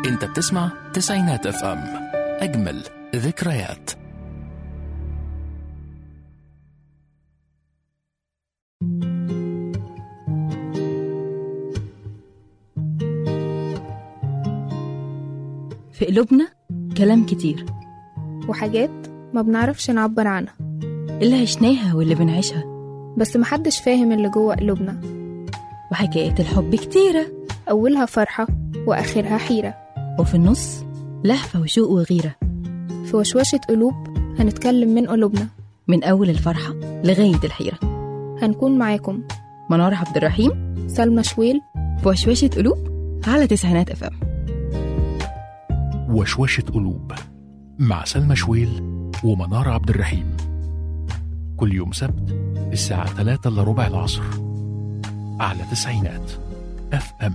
انت بتسمع تسعينات اف ام اجمل ذكريات في قلوبنا كلام كتير وحاجات ما بنعرفش نعبر عنها اللي عشناها واللي بنعيشها بس محدش فاهم اللي جوه قلوبنا وحكايات الحب كتيرة أولها فرحة وآخرها حيرة وفي النص لهفة وشوق وغيرة في وشوشة قلوب هنتكلم من قلوبنا من أول الفرحة لغاية الحيرة هنكون معاكم منار عبد الرحيم سلمى شويل في وشوشة قلوب على تسعينات اف ام وشوشة قلوب مع سلمى شويل ومنار عبد الرحيم كل يوم سبت الساعة 3 إلا ربع العصر على تسعينات اف ام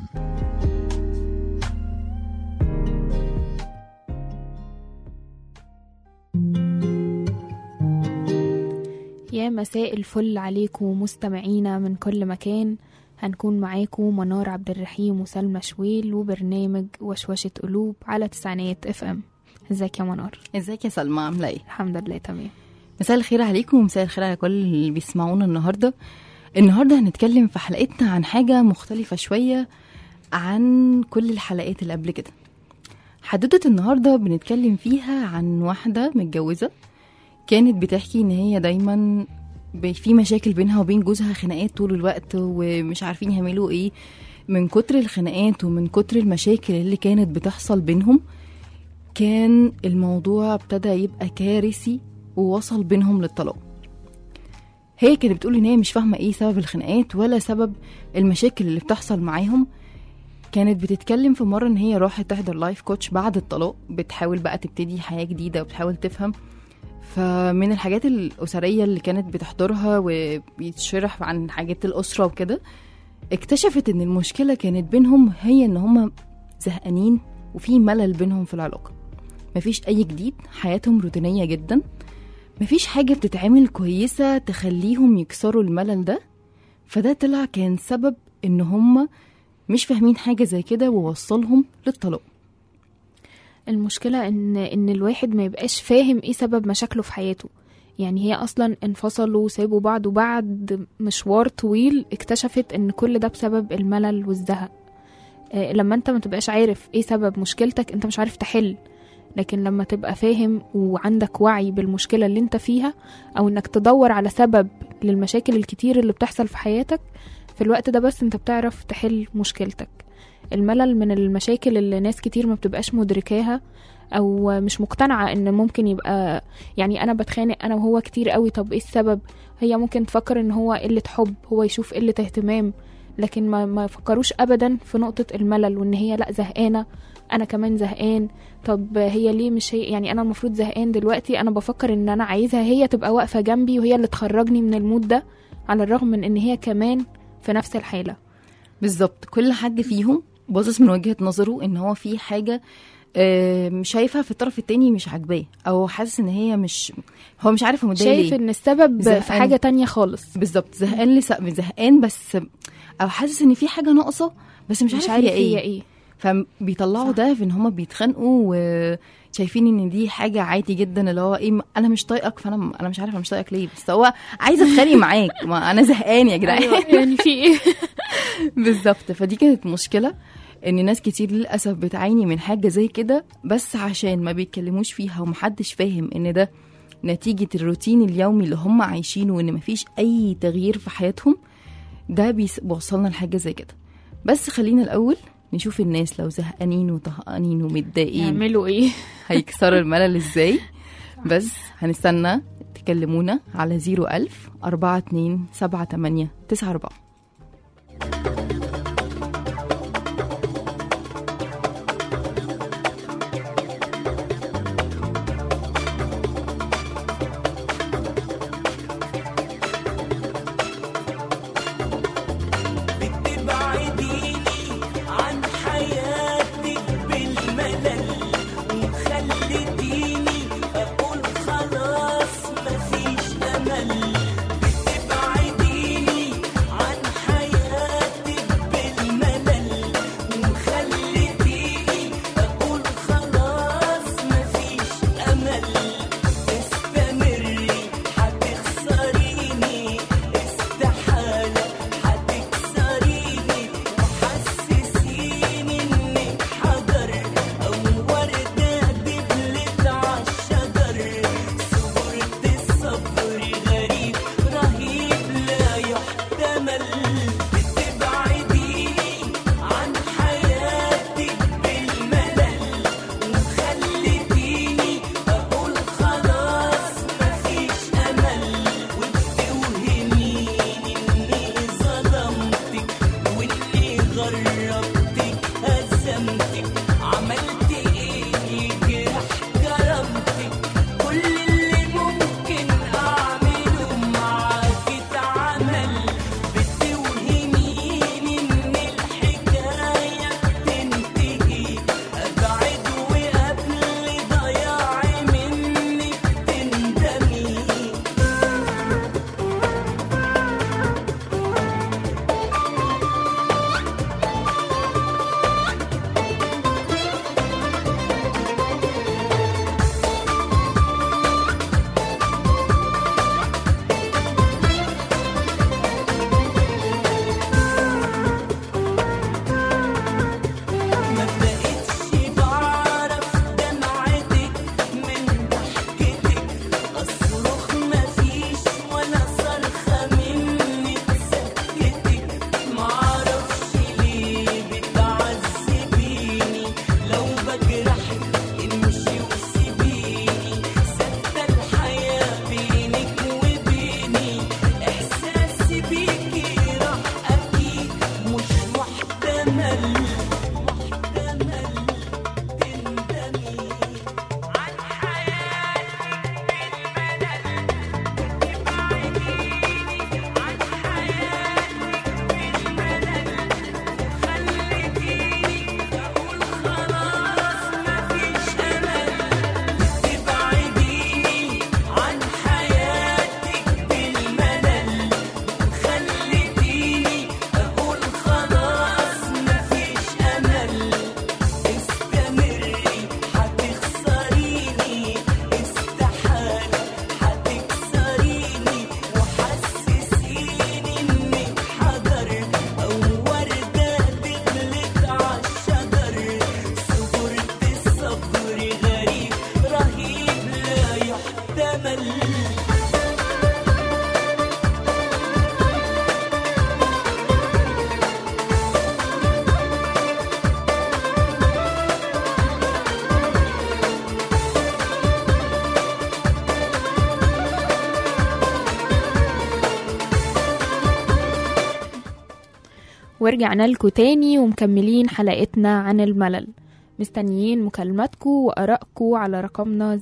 يا مساء الفل عليكم مستمعينا من كل مكان هنكون معاكم منار عبد الرحيم وسلمى شويل وبرنامج وشوشة قلوب على تسعينات اف ام ازيك يا منار ازيك يا سلمى عاملة ايه؟ الحمد لله تمام مساء الخير عليكم ومساء الخير على كل اللي بيسمعونا النهاردة النهاردة هنتكلم في حلقتنا عن حاجة مختلفة شوية عن كل الحلقات اللي قبل كده حدوتة النهاردة بنتكلم فيها عن واحدة متجوزة كانت بتحكي ان هي دايما ب- في مشاكل بينها وبين جوزها خناقات طول الوقت ومش عارفين يعملوا ايه من كتر الخناقات ومن كتر المشاكل اللي كانت بتحصل بينهم كان الموضوع ابتدى يبقى كارثي ووصل بينهم للطلاق هي كانت بتقول ان هي مش فاهمه ايه سبب الخناقات ولا سبب المشاكل اللي بتحصل معاهم كانت بتتكلم في مره ان هي راحت تحضر لايف كوتش بعد الطلاق بتحاول بقى تبتدي حياه جديده وبتحاول تفهم فمن الحاجات الأسرية اللي كانت بتحضرها وبيتشرح عن حاجات الأسرة وكده اكتشفت إن المشكلة كانت بينهم هي إن هما زهقانين وفي ملل بينهم في العلاقة مفيش أي جديد حياتهم روتينية جدا مفيش حاجة بتتعمل كويسة تخليهم يكسروا الملل ده فده طلع كان سبب إن هما مش فاهمين حاجة زي كده ووصلهم للطلاق المشكلة ان ان الواحد ما يبقاش فاهم ايه سبب مشاكله في حياته يعني هي اصلا انفصلوا وسابوا بعض وبعد مشوار طويل اكتشفت ان كل ده بسبب الملل والزهق آه، لما انت ما تبقاش عارف ايه سبب مشكلتك انت مش عارف تحل لكن لما تبقى فاهم وعندك وعي بالمشكلة اللي انت فيها او انك تدور على سبب للمشاكل الكتير اللي بتحصل في حياتك في الوقت ده بس انت بتعرف تحل مشكلتك الملل من المشاكل اللي ناس كتير ما بتبقاش مدركاها او مش مقتنعه ان ممكن يبقى يعني انا بتخانق انا وهو كتير قوي طب ايه السبب هي ممكن تفكر ان هو قله حب هو يشوف قله اهتمام لكن ما ما فكروش ابدا في نقطه الملل وان هي لا زهقانه انا كمان زهقان طب هي ليه مش هي يعني انا المفروض زهقان دلوقتي انا بفكر ان انا عايزها هي تبقى واقفه جنبي وهي اللي تخرجني من المود ده على الرغم من ان هي كمان في نفس الحاله بالظبط كل حد فيهم باصص من وجهة نظره ان هو في حاجة آه، شايفها في الطرف التاني مش عاجباه او حاسس ان هي مش هو مش عارف هو متضايق شايف ليه ان السبب في زهقان. حاجه تانية خالص بالظبط زهقان لسه زهقان بس او حاسس ان في حاجة ناقصة بس مش, مش عارف, عارف هي هي ايه ايه فبيطلعوا صح. ده في ان هما بيتخانقوا وشايفين ان دي حاجه عادي جدا اللي هو ايه انا مش طايقك فانا انا مش عارفه مش طايقك ليه بس هو عايزه اتخانق معاك ما انا زهقان يا جدعان أيوة، يعني في ايه بالظبط فدي كانت مشكله ان ناس كتير للاسف بتعاني من حاجه زي كده بس عشان ما بيتكلموش فيها ومحدش فاهم ان ده نتيجه الروتين اليومي اللي هم عايشينه وان مفيش اي تغيير في حياتهم ده بيس- بيوصلنا لحاجه زي كده بس خلينا الاول نشوف الناس لو زهقانين وطهقانين ومتضايقين يعملوا ايه هيكسروا الملل ازاي بس هنستنى تكلمونا على 01000 42 78 94 بتبعديني عن حياتك بالملل وخلتيني اقول خلاص مفيش امل بتبعديني عن حياتك تبعديني عن حياتك بالملل خلتيني أقول خلاص مفيش أمل استمري هتخسريني استحالة هتكسريني وحسسيني إنك حجر أو وردة دبلت عالشجر صبرت الصبر غريب رهيب لا يحتمل ورجعنا لكم تاني ومكملين حلقتنا عن الملل مستنيين مكالماتكم وآرائكم على رقمنا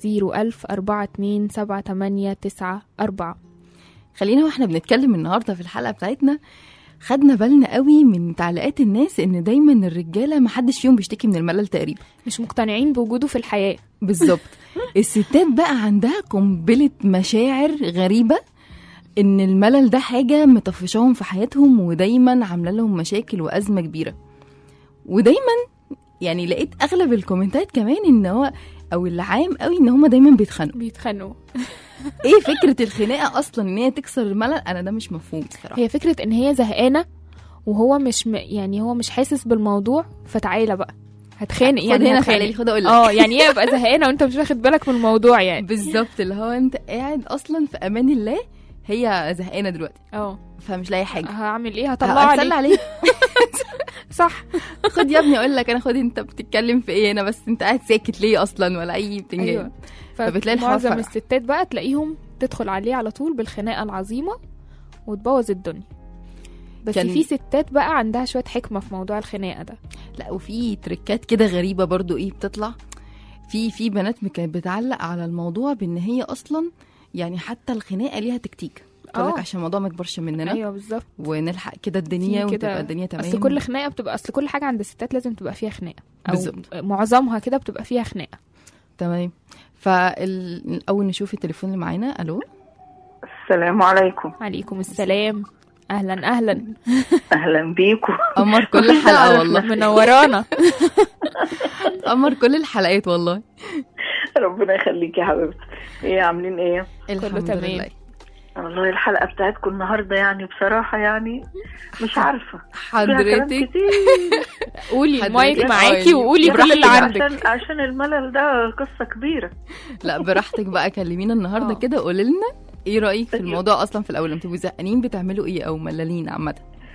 010427894 خلينا واحنا بنتكلم النهارده في الحلقه بتاعتنا خدنا بالنا قوي من تعليقات الناس ان دايما الرجاله محدش فيهم بيشتكي من الملل تقريبا مش مقتنعين بوجوده في الحياة بالظبط الستات بقى عندها قنبله مشاعر غريبه ان الملل ده حاجه مطفشاهم في حياتهم ودايما عامله لهم مشاكل وازمه كبيره ودايما يعني لقيت اغلب الكومنتات كمان ان هو او العام قوي ان هما دايما بيتخانقوا بيتخانقوا ايه فكره الخناقه اصلا ان هي تكسر الملل انا ده مش مفهوم بصراحه هي فكرة ان هي زهقانة وهو مش م... يعني هو مش حاسس بالموضوع فتعالى بقى هتخانق خد يعني هنا هتخانق. تعالي خد اقول لك اه يعني ايه ابقى زهقانه وانت مش واخد بالك من الموضوع يعني بالظبط اللي هو انت قاعد اصلا في امان الله هي زهقانه دلوقتي اه فمش لاقي حاجه هعمل ايه هطلع هتسلى عليك عليك صح خد يا ابني اقول لك انا خد انت بتتكلم في ايه انا بس انت قاعد ساكت ليه اصلا ولا اي بتنجان ايوه فبتلاقي الحوار معظم فرق. الستات بقى تلاقيهم تدخل عليه على طول بالخناقه العظيمه وتبوظ الدنيا بس كان- في ستات بقى عندها شويه حكمه في موضوع الخناقه ده لا وفي تريكات كده غريبه برضو ايه بتطلع في في بنات كانت بتعلق على الموضوع بان هي اصلا يعني حتى الخناقه ليها تكتيك تقول لك آه. عشان الموضوع ما يكبرش مننا ايوه بالظبط ونلحق كده الدنيا في كده- وتبقى الدنيا تمام اصل كل خناقه بتبقى اصل كل حاجه عند الستات لازم تبقى فيها خناقه او بالظبط. معظمها كده بتبقى فيها خناقه تمام فالاول نشوف التليفون اللي معانا الو السلام عليكم عليكم السلام اهلا اهلا اهلا بيكم قمر كل حلقه والله منورانا قمر كل الحلقات والله ربنا يخليك يا حبيبتي ايه عاملين ايه الحمد تمام. لله والله الحلقه بتاعتكم النهارده يعني بصراحه يعني مش عارفه فيها كلام حضرتك كتير قولي حضرتك المايك آه، معاكي يعني وقولي كل براحتك اللي بقى. عندك عشان عشان الملل ده قصه كبيره لا براحتك بقى كلمينا النهارده آه. كده قولي لنا ايه رايك في أيوة. الموضوع اصلا في الاول لما تبقوا زهقانين بتعملوا ايه او ملالين عامه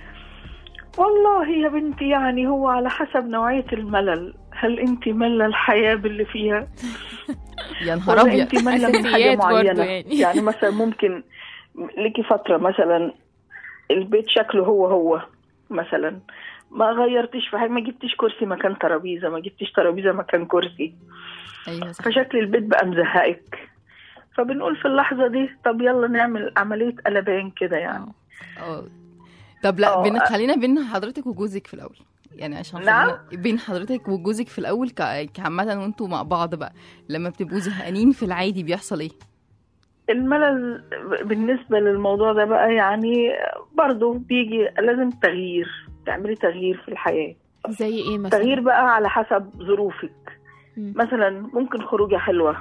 والله يا بنتي يعني هو على حسب نوعيه الملل هل انت ملة الحياه باللي فيها يا نهار ولا ابيض انت ملة من حاجه أساسيات برضو معينه يعني. يعني مثلا ممكن ليكي فتره مثلا البيت شكله هو هو مثلا ما غيرتش في حاجه ما جبتيش كرسي مكان ترابيزه ما جبتيش ترابيزه مكان كرسي ايوه صح فشكل البيت بقى مزهقك فبنقول في اللحظه دي طب يلا نعمل عمليه قلبان كده يعني اه طب لا آه. بين خلينا بين حضرتك وجوزك في الاول يعني عشان نعم؟ خلينا- بين حضرتك وجوزك في الاول ك- كعامه وانتوا مع بعض بقى لما بتبقوا زهقانين في العادي بيحصل ايه الملل بالنسبه للموضوع ده بقى يعني برضه بيجي لازم تغيير تعملي تغيير في الحياه زي ايه مثلا تغيير بقى على حسب ظروفك مم. مثلا ممكن خروجه حلوه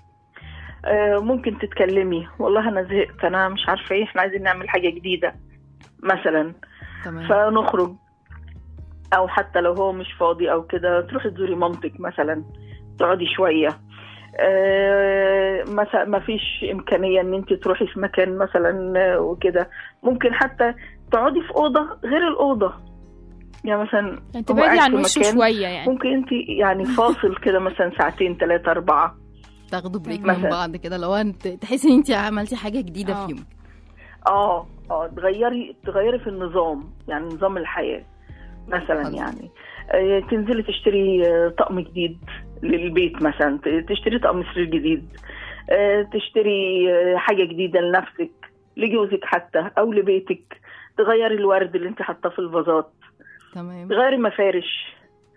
آه، ممكن تتكلمي والله انا زهقت انا مش عارفه ايه احنا عايزين نعمل حاجه جديده مثلا تمام فنخرج او حتى لو هو مش فاضي او كده تروحي تزوري مامتك مثلا تقعدي شويه آه، مثلا ما فيش امكانيه ان انت تروحي في مكان مثلا آه، وكده ممكن حتى تقعدي في اوضه غير الاوضه يعني مثلا يعني هو تبعدي قاعد عن في وشه مكان شويه يعني ممكن انت يعني فاصل كده مثلا ساعتين ثلاثه اربعه تاخدوا بريك من مثلا. بعض كده لو انت تحسي ان انت عملتي حاجه جديده آه. في يومك اه اه تغيري تغيري في النظام يعني نظام الحياه مثلا خلاص. يعني آه، تنزلي تشتري آه، طقم جديد للبيت مثلا ت- تشتري طقم سرير جديد آه، تشتري آه، حاجة جديدة لنفسك لجوزك حتى أو لبيتك تغيري الورد اللي انت حاطاه في الفازات تمام تغيري مفارش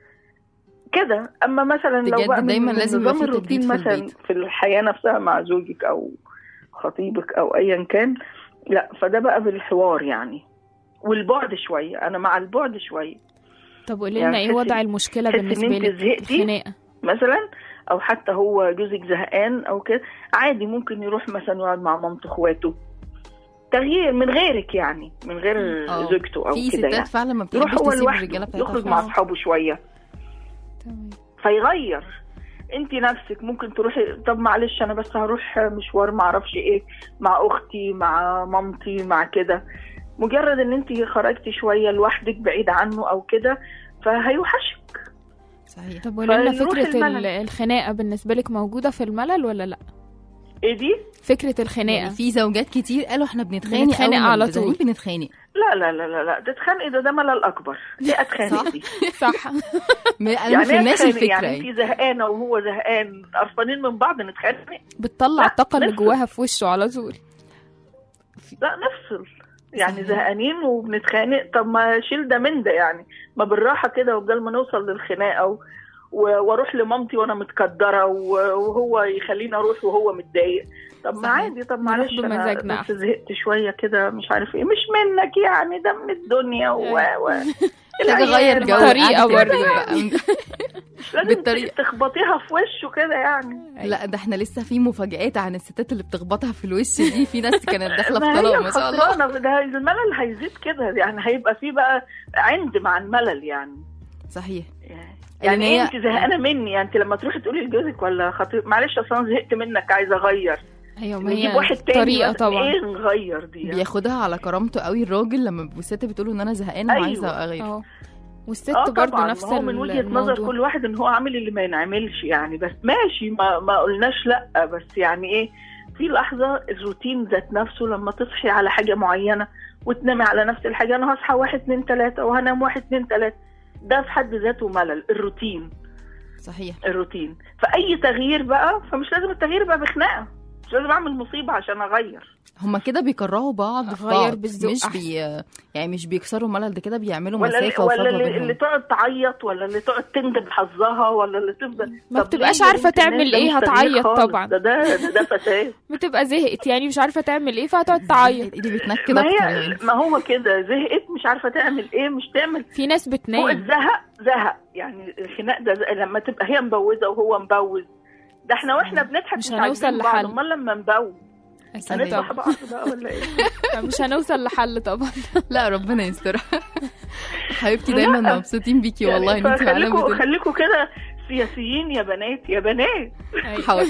كده اما مثلا لو بجد بقى من دايماً لازم يبقى نظام في تجديد الروتين في مثلا البيت. في الحياة نفسها مع زوجك أو خطيبك أو أيا كان لا فده بقى بالحوار يعني والبعد شوية أنا مع البعد شوية طب قولي يعني لنا ايه تحسي- وضع المشكله تحسي إن بالنسبه أنت لك زهقتي؟ الخناقه مثلا او حتى هو جوزك زهقان او كده عادي ممكن يروح مثلا يقعد مع مامته اخواته تغيير من غيرك يعني من غير اه. زوجته او في كده ستات يعني فعلا ما يروح بتحبش هو تسيب لوحده الرجاله بتاعتها يخرج في مع حالها. اصحابه شويه تمام فيغير انت نفسك ممكن تروحي طب معلش انا بس هروح مشوار ما اعرفش ايه مع اختي مع مامتي مع كده مجرد ان انت خرجتي شويه لوحدك بعيد عنه او كده فهيوحشك صحيح طب قولي لنا فنروح فكره الملل. ال- الخناقه بالنسبه لك موجوده في الملل ولا لا ايه دي فكره يعني الخناقه في زوجات كتير قالوا احنا بنتخانق بنتخانق أول ما على بنزعل طول. بنتخانق لا لا لا لا لا ده اتخانق ده ده ملل اكبر ليه اتخانق صح. دي صح ما- انا ما يعني ايه فهمناش اتخانق؟ الفكره يعني يعني انت زهقانه وهو زهقان قرفانين من بعض نتخانق بتطلع لا، الطاقه اللي نفصل. جواها في وشه على طول لا نفصل يعني صحيح. زهقانين وبنتخانق طب ما شيل ده من ده يعني ما بالراحه كده وبدل ما نوصل للخناقه و... و- واروح لمامتي وانا متكدره و- وهو يخليني اروح وهو متضايق طب ما صحيح. عادي طب معلش انا بمزاجنا بس أحسن. زهقت شويه كده مش عارف ايه مش منك يعني ده من الدنيا و, و... محتاجه اغير جو طريقة قعدة برضه. البيت بقى. مش لازم بالطريقة. تخبطيها في وشه كده يعني لا ده احنا لسه في مفاجآت عن الستات اللي بتخبطها في الوش دي في ناس كانت داخله في ما هي طلاق ما شاء الله الخسرانة ده الملل هيزيد كده يعني هيبقى فيه بقى عند مع الملل يعني صحيح يعني لأن يعني هي- انت زهقانه مني يعني انت لما تروحي تقولي لجوزك ولا خطيب معلش اصل انا زهقت منك عايزه اغير ايوه ما نجيب هي واحد تاني طريقه بس طبعا ايه نغير دي يعني. بياخدها على كرامته قوي الراجل لما الست بتقول له ان انا زهقانه أيوة. وعايزه اغير اه والست اه برضه طبعا نفس ما هو من وجهه نظر الموضوع كل واحد ان هو عامل اللي ما ينعملش يعني بس ماشي ما ما قلناش لا بس يعني ايه في لحظه الروتين ذات نفسه لما تصحي على حاجه معينه وتنامي على نفس الحاجه انا هصحى واحد اتنين تلاته وهنام واحد اتنين تلاته ده في حد ذاته ملل الروتين صحيح الروتين فاي تغيير بقى فمش لازم التغيير يبقى بخناقه مش لازم اعمل مصيبه عشان اغير هما كده بيكرهوا بعض في أغير بعض بالذوق مش أحسن. بي يعني مش بيكسروا ملل ده كده بيعملوا ولا مسافه ولا وفجوه اللي, اللي بينهم تقعد تعيط ولا اللي تقعد تندب حظها ولا اللي تفضل ما طب بتبقاش ليه يا عارفة بنت الناس؟ تعمل ده إيه، مش تغيير هتعيط خالص. طبعا. ده ده ده, ده فساد بتبقى زهقت يعني مش عارفه تعمل ايه فهتقعد تعيط ايدي بتنكد ما اكتر هي يعني ما هو كده زهقت مش عارفه تعمل ايه مش تعمل في ناس فوق بتنام الزهق زهق يعني الخناق ده زهق. لما تبقى هي مبوزه وهو مبوز ده احنا واحنا بنضحك مش مش, هنوصل عاجبين بعض لحل. امال لما نبوز أكيد هنذبح طبعا بعض بقى ولا ايه مش هنوصل لحل طبعا لا ربنا يستر حبيبتي دايما لا. مبسوطين بيكي والله ان انت معانا فخليكوا بتقولي- خليكوا كده سياسيين يا بنات يا بنات حاضر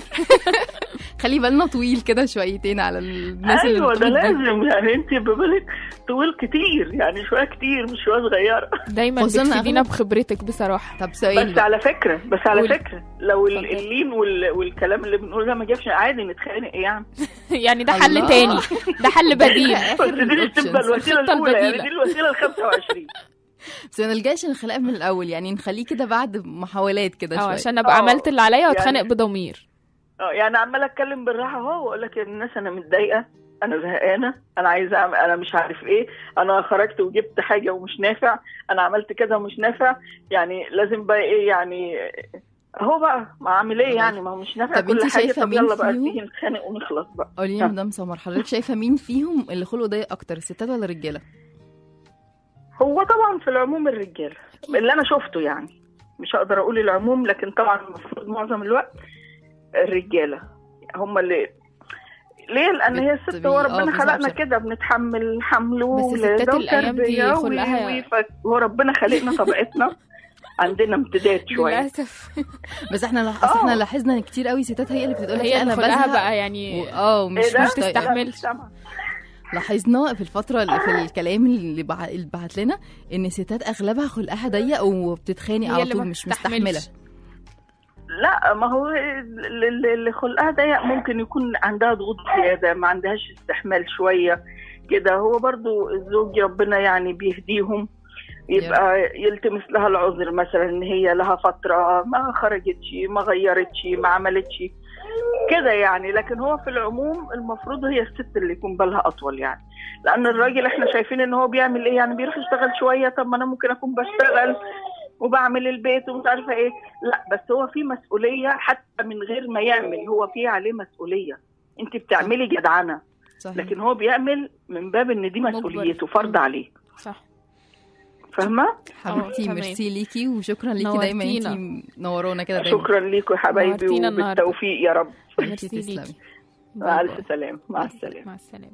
خلي بالنا طويل كده شويتين على الناس اللي ايوه ده بتقول ده. لازم يعني انت ببالك طويل كتير يعني شويه كتير مش شويه صغيره دايما خصوصاً بتفيدينا أغلب- بخبرتك بصراحه طب بس سؤال على فكره بس على قولي. فكره لو ال- اتفضلي. اللين وال- والكلام اللي بنقوله ده ما جابش عادي نتخانق يعني يعني ده حل الله. تاني ده حل بديل آخر بس دي مش تبقى الoptions. الوسيله الخطة الاولى يعني البديلة. دي الوسيله ال 25 بس ما نلجاش للخلاف من الاول يعني نخليه كده بعد محاولات كده اه شويه عشان ابقى اه، عملت اللي عليا واتخانق يعني- بضمير اه يعني عماله اتكلم بالراحه اهو واقول لك يا الناس انا متضايقه انا زهقانه انا عايزه اعمل انا مش عارف ايه انا خرجت وجبت حاجه ومش نافع انا عملت كذا ومش نافع يعني لازم بقى ايه يعني اهو بقى ما اعمل ايه يعني ما هو مش نافع طب كل انتي حاجه شايفة طب مين يلا بقى فيهم؟ تيجي نتخانق ونخلص بقى قولي لي مدام سمر حضرتك شايفه مين فيهم اللي خلقه ضيق اكتر الستات ولا الرجاله هو طبعا في العموم الرجاله اللي انا شفته يعني مش هقدر اقول العموم لكن طبعا المفروض معظم الوقت الرجاله هم اللي ليه لان هي الست بتبقي- هو اه ربنا بالظبط. خلقنا كده بنتحمل حمل وولاده الستات الأيام دي وتربيه خلقها- و- و- ف- هو ربنا خلقنا طبيعتنا عندنا امتداد شويه للاسف بس احنا لح... أصل اه. احنا لاحظنا ان كتير قوي ستات هي اللي بتقول لك هي انا اللي خلقها بزهق بقى يعني و- اه مش ايه ده؟ مش مش طايقة. تستحمل. لا، مش سامعة. لاحظنا في الفترة اللي في الكلام اللي بع- اللي بعت لنا ان الستات اغلبها خلقها ضيق وبتتخانق هي على اللي طول ما مش بتستحملش. مستحملة لا ما هو اللي اللي خلقها ضيق ممكن يكون عندها ضغوط زياده ما عندهاش استحمال شويه كده هو برضو الزوج ربنا يعني بيهديهم يبقى يلتمس لها العذر مثلا ان هي لها فتره ما خرجتش ما غيرتش ما عملتش كده يعني لكن هو في العموم المفروض هي الست اللي يكون بالها اطول يعني لان الراجل احنا شايفين ان هو بيعمل ايه يعني بيروح يشتغل شويه طب ما انا ممكن اكون بشتغل وبعمل البيت ومش عارفه ايه لا بس هو في مسؤوليه حتى من غير ما يعمل هو في عليه مسؤوليه انت بتعملي جدعنه صحيح. لكن هو بيعمل من باب ان دي مسؤوليته فرض عليه صح فاهمه حبيبتي تمام. ميرسي ليكي وشكرا ليكي دايما نورتينا. انتي منورانا كده دايما شكرا ليكم يا حبايبي نورتينا النهاردة. وبالتوفيق يا رب حبيبتي ميرسي تسلمي ليكي. مع باي باي. الف سلامه مع السلامه مع السلامة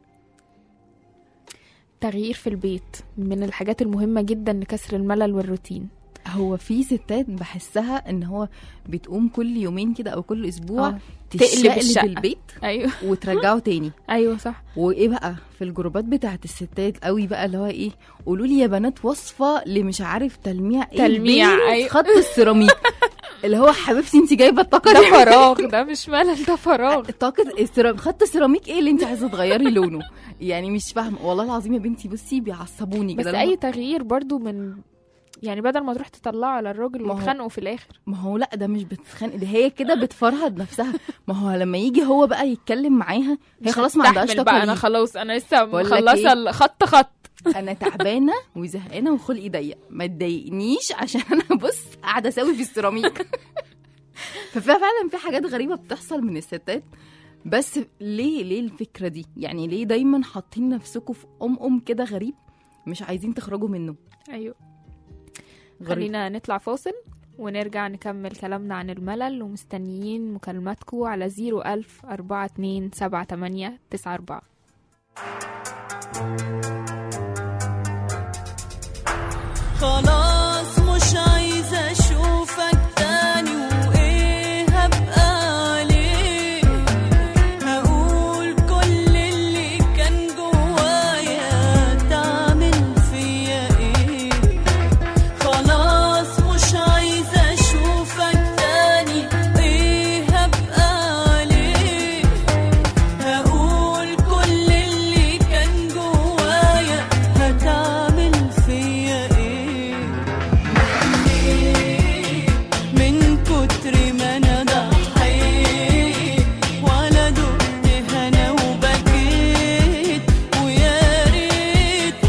تغيير في البيت من الحاجات المهمة جدا لكسر الملل والروتين هو في ستات بحسها ان هو بتقوم كل يومين كده او كل اسبوع آه. تقلب تشقلب الشقة. البيت ايوه وترجعه تاني ايوه صح وايه بقى في الجروبات بتاعت الستات قوي بقى اللي هو ايه قولوا لي يا بنات وصفه لمش عارف تلميع ايه تلميع، البيت أيوة. خط السيراميك اللي هو حبيبتي انت جايبه الطاقه ده دي فراغ ده مش ملل ده فراغ طاقه السيراميك خط السيراميك ايه اللي انت عايزه تغيري لونه يعني مش فاهمه والله العظيم يا بنتي بصي بيعصبوني بس كده اي تغيير برضو من يعني بدل ما تروح تطلعه على الراجل ما هو- وتخانقوا في الاخر ما هو لا ده مش بتتخانق ده هي كده بتفرهد نفسها ما هو لما يجي هو بقى يتكلم معاها هي خلاص ما عندهاش هستحمل طاقه بقى انا ليه. خلاص انا لسه بقول لك مخلصه إيه؟ الخط خط انا تعبانه وزهقانه وخلقي ضيق ما تضايقنيش عشان انا بص قاعده اسوي في السيراميك ففعلا في حاجات غريبه بتحصل من الستات بس ليه ليه الفكره دي يعني ليه دايما حاطين نفسكم في ام ام كده غريب مش عايزين تخرجوا منه ايوه غريب خلينا نطلع فاصل ونرجع نكمل كلامنا عن الملل ومستنيين مكالماتكم على 01000 42 78 94 خلاص مش عايزة أشوفك تاني وإيه هبقى عليه هقول كل اللي كان جوايا تعمل فيا إيه خلاص مش عايزة أشوفك تاني إيه هبقى عليه هقول كل اللي كان جوايا هتعمل فيا ايه من كتر ما انا ضحيت ولا دقت هنا وبكيت ويا ريت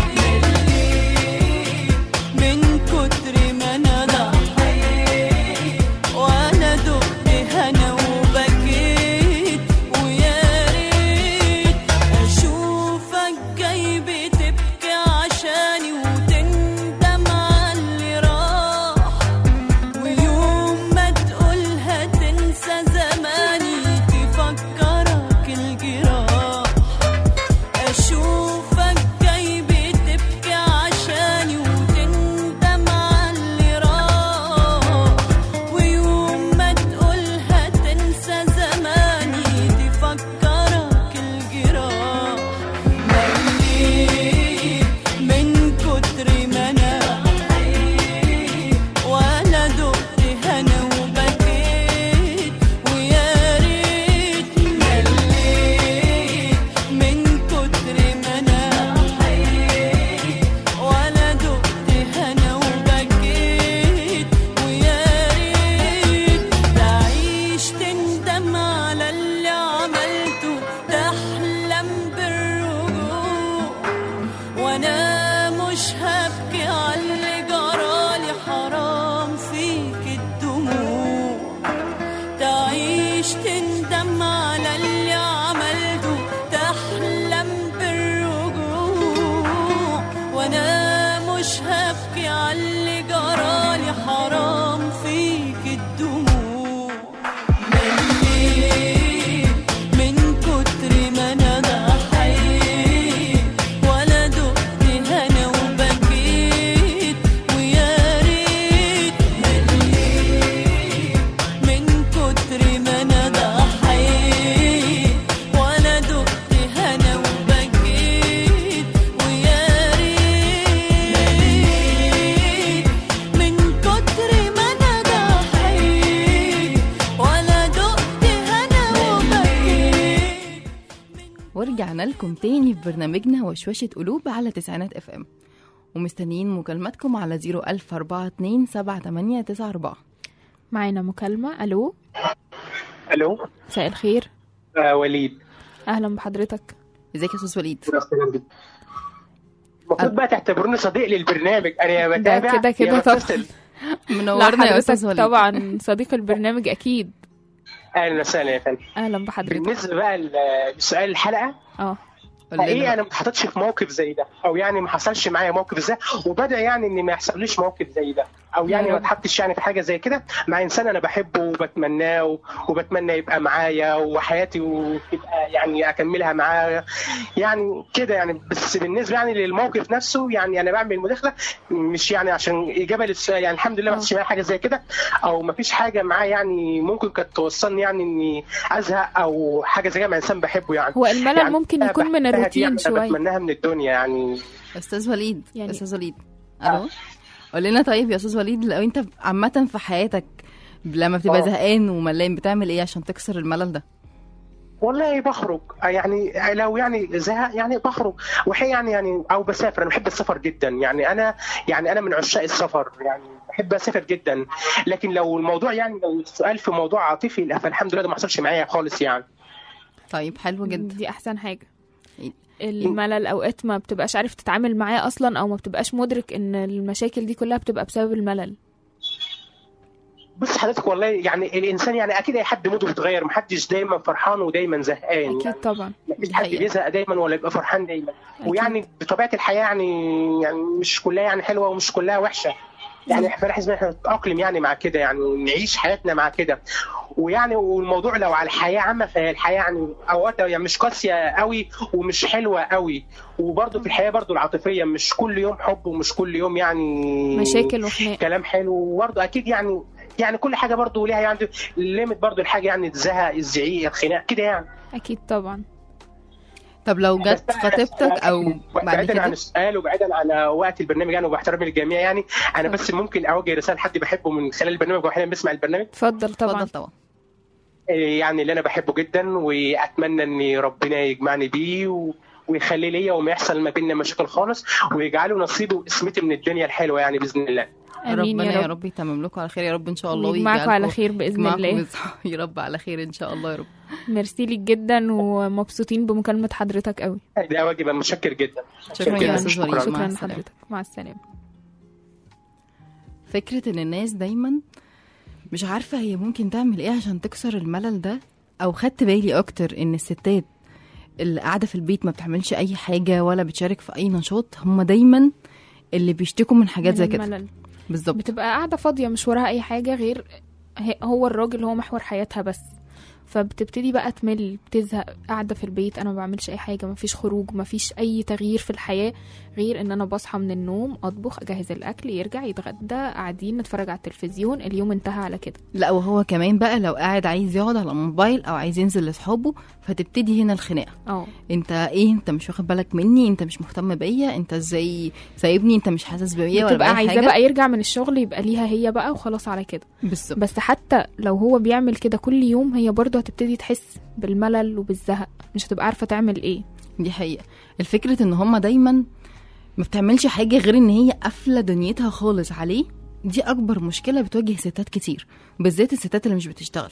من كتر ما انا ضحيت وانا دقت هنا وبكيت ويا ريت اشوفك جاي بتبكي عشاني وتندم على اللي راح ويوم ما تقولها تنسى زماني تفكرك الجراح أشوفك جاي بتبكي عشاني وتندم على اللي راح ويوم ما تقولها تنسى زماني تفكرك الجراح مليت من كتر ما أنا ولا دقت هنا وبكيت ويا ريت مليت من كتر ما انا ولا دقت هنا وبكيت ويا ريت تعيش تندم على اللي عملته تحلم بالرجوع وانا مش هبكي على اللي جرالي حرام فيك الدموع تعيش تندم على اللي عملته تحلم بالرجوع وانا مش هبكي على اللي جرالي حرام فيك الدموع مليت من كتر ما انا ضحيت ولا دقت هنا وبكيت ويا ريت مليت من كتر ما انا ضحيت ولا دقت هنا وبكيت ويا ريت من كتر ما انا ضحيت ولا دقت هنا وبكيت ورجعنا لكم تاني في برنامجنا وشوشة قلوب على تسعينات اف ام ومستنيين مكالماتكم على 01042 معانا مكالمة ألو الو مساء الخير آه وليد أهلا بحضرتك ازيك يا استاذ وليد المفروض بقى تعتبروني صديق للبرنامج انا يا ده بتابع كده كده يا طبعا بتصل. منورنا يا استاذ وليد طبعا صديق البرنامج أكيد اهلا وسهلا يا فندم أهلا بحضرتك بالنسبه بقى ل- لسؤال الحلقه اه قول لنا حقيقي بقى. انا ما اتحطيتش في موقف زي ده او يعني ما حصلش معايا موقف زي وبدا يعني ان ما يحصليش موقف زي ده او يعني يا ما رب. اتحطش يعني في حاجه زي كده مع انسان انا بحبه وبتمناه و- وبتمنى يبقى معايا وحياتي وتبقى يعني اكملها معاه يعني كده يعني بس بالنسبه يعني للموقف نفسه يعني انا بعمل مداخله مش يعني عشان اجابه للسؤال يعني الحمد لله ما آه. حصلش معايا حاجه زي كده او ما فيش حاجه معايا يعني ممكن كانت توصلني يعني اني ازهق او حاجه زي كده مع انسان بحبه يعني هو الملل يعني ممكن أنا يكون من بحبها دي الروتين يعني أنا شوية بتمناها من الدنيا يعني استاذ وليد يعني- استاذ وليد الو قول لنا طيب يا استاذ وليد لو انت عامه في حياتك لما بتبقى آه. زهقان وملان بتعمل ايه عشان تكسر الملل ده والله بخرج يعني لو يعني زهق يعني بخرج وحي يعني يعني او بسافر انا بحب السفر جدا يعني انا يعني انا من عشاق السفر يعني بحب اسافر جدا لكن لو الموضوع يعني لو السؤال في موضوع عاطفي لا فالحمد لله ده ما حصلش معايا خالص يعني طيب حلو جدا دي أحسن حاجة إيه؟ الملل أوقات ما بتبقاش عارف تتعامل معاه أصلا أو ما بتبقاش مدرك إن المشاكل دي كلها بتبقى بسبب الملل بص حضرتك والله يعني الانسان يعني اكيد اي حد موده بيتغير محدش دايما فرحان ودايما زهقان أكيد يعني طبعا مفيش دي حد حقيقة. بيزهق دايما ولا يبقى فرحان دايما أكيد. ويعني بطبيعه الحياه يعني يعني مش كلها يعني حلوه ومش كلها وحشه يعني احنا لازم احنا نتاقلم يعني مع كده يعني ونعيش حياتنا مع كده ويعني والموضوع لو على الحياه عامه فهي الحياه يعني اوقات يعني مش قاسيه قوي ومش حلوه قوي وبرضه في الحياه برضه العاطفيه مش كل يوم حب ومش كل يوم يعني مشاكل وخناق كلام حلو وبرضه اكيد يعني يعني كل حاجه برضه ليها يعني ليميت برضه الحاجه يعني الزهق الزعيق الخناق كده يعني أكيد طبعا طب لو جت بس أنا- خطيبتك او بعد بعيدا عن كده السؤال وبعيدا عن وقت البرنامج يعني وباحترامي للجميع يعني انا بس ممكن اوجه رساله لحد بحبه من خلال البرنامج واحيانا بيسمع البرنامج اتفضل طبعا اتفضل طبعا إيه يعني اللي انا بحبه جدا واتمنى ان ربنا يجمعني بيه و... ويخلي ليا وما يحصل ما بيننا مشاكل خالص ويجعله نصيبه وقسمتي من الدنيا الحلوه يعني باذن الله آمين ربنا يا يا رب رب يتمم لكم على خير يا رب ان شاء الله ويجمعكم على ويجعلكم- خير بإذن يجمعكم الله بص- يا رب على خير ان شاء الله يا رب ميرسي ليك جدا ومبسوطين بمكالمة حضرتك قوي ده واجب أنا متشكر جدا شكرا جداً. يا استاذ وليد مع شكرا السلامه لحضرتك مع السلامة فكرة ان الناس دايما مش عارفة هي ممكن تعمل ايه عشان تكسر الملل ده او خدت بالي اكتر ان الستات اللي قاعدة في البيت ما بتعملش اي حاجة ولا بتشارك في اي نشاط هم دايما اللي بيشتكوا من حاجات من زي كده الملل. بالظبط بتبقى قاعدة فاضية مش وراها أي حاجة غير هي- هو الراجل هو محور حياتها بس فبتبتدي بقى تمل بتزهق قاعدة في البيت أنا ما بعملش أي حاجة مفيش خروج مفيش أي تغيير في الحياة غير إن أنا بصحى من النوم أطبخ أجهز الأكل يرجع يتغدى قاعدين نتفرج على التلفزيون اليوم انتهى على كده لا وهو كمان بقى لو قاعد عايز يقعد على الموبايل او عايز ينزل لاصحابه فتبتدي هنا الخناقة اه انت ايه انت مش واخد بالك مني انت مش مهتم بيا انت ازاي سايبني انت مش حاسس بيا ولا بتبقى بأي عايزاه حاجة بقى يرجع من الشغل يبقى ليها هي بقى وخلاص على كده بالظبط بس حتى لو هو بيعمل كده كل يوم هي برضه هتبتدي تحس بالملل وبالزهق مش هتبقى عارفة تعمل ايه دي حقيقة الفكرة ان هما دايما ما بتعملش حاجة غير ان هي قافلة دنيتها خالص عليه دي اكبر مشكلة بتواجه ستات كتير بالذات الستات اللي مش بتشتغل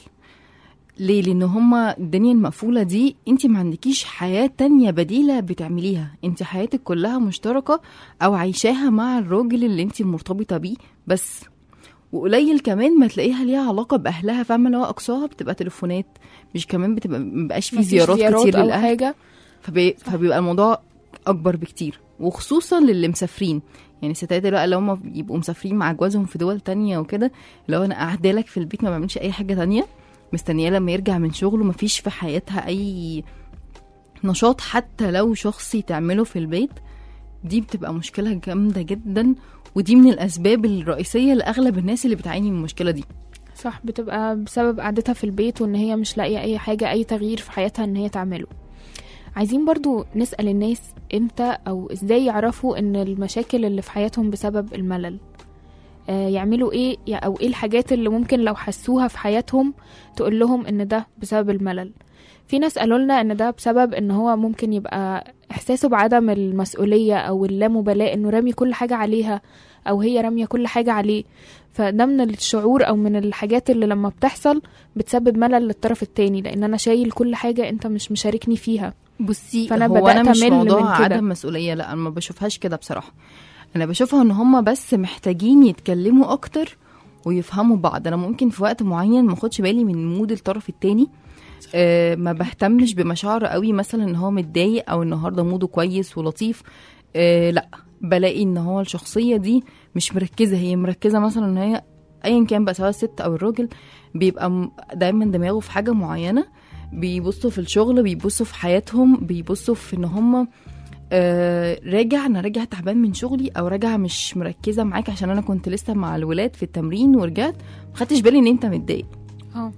ليه لان هما الدنيا المقفولة دي انت ما عندكيش حياة تانية بديلة بتعمليها انت حياتك كلها مشتركة او عايشاها مع الراجل اللي انت مرتبطة بيه بس وقليل كمان ما تلاقيها ليها علاقة بأهلها فاهمة اللي هو أقصاها بتبقى تليفونات مش كمان بتبقى مبقاش في مفيش زيارات, كتير أو للأهل حاجة فبي... فبيبقى الموضوع اكبر بكتير وخصوصا للي مسافرين يعني الستات بقى اللي هم يبقوا مسافرين مع جوازهم في دول تانية وكده لو انا قاعده لك في البيت ما بعملش اي حاجه تانية مستنيه لما يرجع من شغله مفيش في حياتها اي نشاط حتى لو شخصي تعمله في البيت دي بتبقى مشكله جامده جدا ودي من الاسباب الرئيسيه لاغلب الناس اللي بتعاني من المشكله دي صح بتبقى بسبب قعدتها في البيت وان هي مش لاقيه اي حاجه اي تغيير في حياتها ان هي تعمله عايزين برضو نسال الناس امتى او ازاي يعرفوا ان المشاكل اللي في حياتهم بسبب الملل آه يعملوا ايه يا- او ايه الحاجات اللي ممكن لو حسوها في حياتهم تقول لهم ان ده بسبب الملل في ناس قالوا لنا ان ده بسبب ان هو ممكن يبقى احساسه بعدم المسؤوليه او اللامبالاه انه رامي كل حاجه عليها او هي راميه كل حاجه عليه فده من الشعور او من الحاجات اللي لما بتحصل بتسبب ملل للطرف التاني لان انا شايل كل حاجه انت مش مشاركني فيها بصي فأنا هو بدأت انا مش أمل من موضوع كده. عدم مسؤوليه لا انا ما بشوفهاش كده بصراحه انا بشوفها ان هم بس محتاجين يتكلموا اكتر ويفهموا بعض انا ممكن في وقت معين ما اخدش بالي من مود الطرف التاني أه ما بهتمش بمشاعره قوي مثلا ان هو متضايق او النهارده موده كويس ولطيف أه لا بلاقي ان هو الشخصيه دي مش مركزه هي مركزه مثلا ان هي ايا كان بقى سواء الست او الراجل بيبقى م- دايما دماغه في حاجه معينه بيبصوا في الشغل بيبصوا في حياتهم بيبصوا في ان هم آه راجع انا راجع تعبان من شغلي او راجع مش مركزه معاك عشان انا كنت لسه مع الولاد في التمرين ورجعت ما خدتش بالي ان انت متضايق اه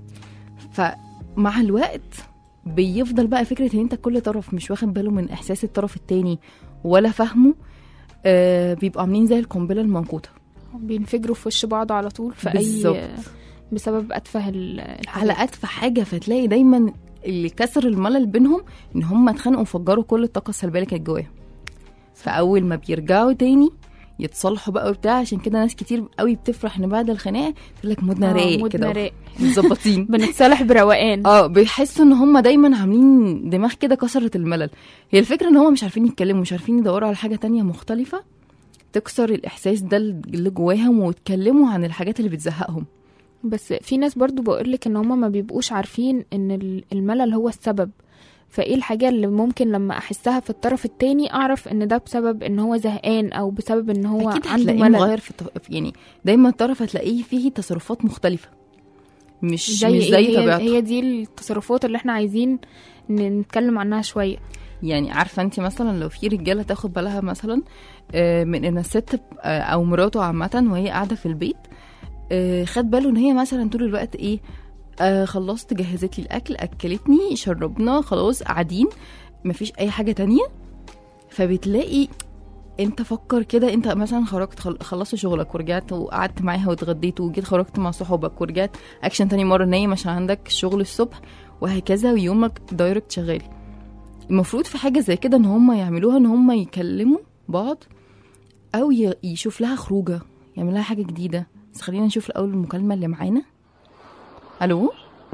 فمع الوقت بيفضل بقى فكره ان انت كل طرف مش واخد باله من احساس الطرف التاني ولا فاهمه آه بيبقوا عاملين زي القنبله الموقوته بينفجروا في وش بعض على طول في بالظبط. اي بسبب اتفه ال- الحاجات على اتفه حاجه فتلاقي دايما اللي كسر الملل بينهم ان هم اتخانقوا وفجروا كل الطاقه السلبيه اللي كانت جواهم فاول ما بيرجعوا تاني يتصالحوا بقى وبتاع عشان كده ناس كتير قوي بتفرح ان بعد الخناقه تقول لك مودنا آه، رايق مودنا كده رايق. متظبطين بنتصالح بروقان اه بيحسوا ان هم دايما عاملين دماغ كده كسرت الملل هي الفكره ان هم مش عارفين يتكلموا مش عارفين يدوروا على حاجه تانية مختلفه تكسر الاحساس ده اللي جواهم ويتكلموا عن الحاجات اللي بتزهقهم بس في ناس برضو بقولك ان هما ما بيبقوش عارفين ان ال- الملل هو السبب فايه الحاجة اللي ممكن لما احسها في الطرف التاني اعرف ان ده بسبب ان هو زهقان او بسبب ان هو اكيد عنده هتلاقيه ملل مغير في الط- يعني دايما الطرف هتلاقيه فيه تصرفات مختلفه مش زي مش إيه؟ زي هي, طبيعته هي دي التصرفات اللي احنا عايزين ن- نتكلم عنها شوية يعني عارفه انت مثلا لو في رجاله تاخد بالها مثلا آه، من ان الست آه، او مراته عامه وهي قاعده في البيت آه، خد باله ان هي مثلا طول الوقت ايه آه خلصت جهزت لي الاكل اكلتني شربنا خلاص قاعدين مفيش اي حاجه تانية فبتلاقي انت فكر كده انت مثلا خرجت خل- خلصت شغلك ورجعت وقعدت معاها واتغديت وجيت خرجت مع صحابك ورجعت اكشن تاني مره نايم عشان عندك شغل الصبح وهكذا ويومك دايركت شغال المفروض في حاجه زي كده ان هم يعملوها ان هم يكلموا بعض او ي- يشوف لها خروجه يعمل لها حاجه جديده بس خلينا نشوف الاول المكالمه اللي معانا الو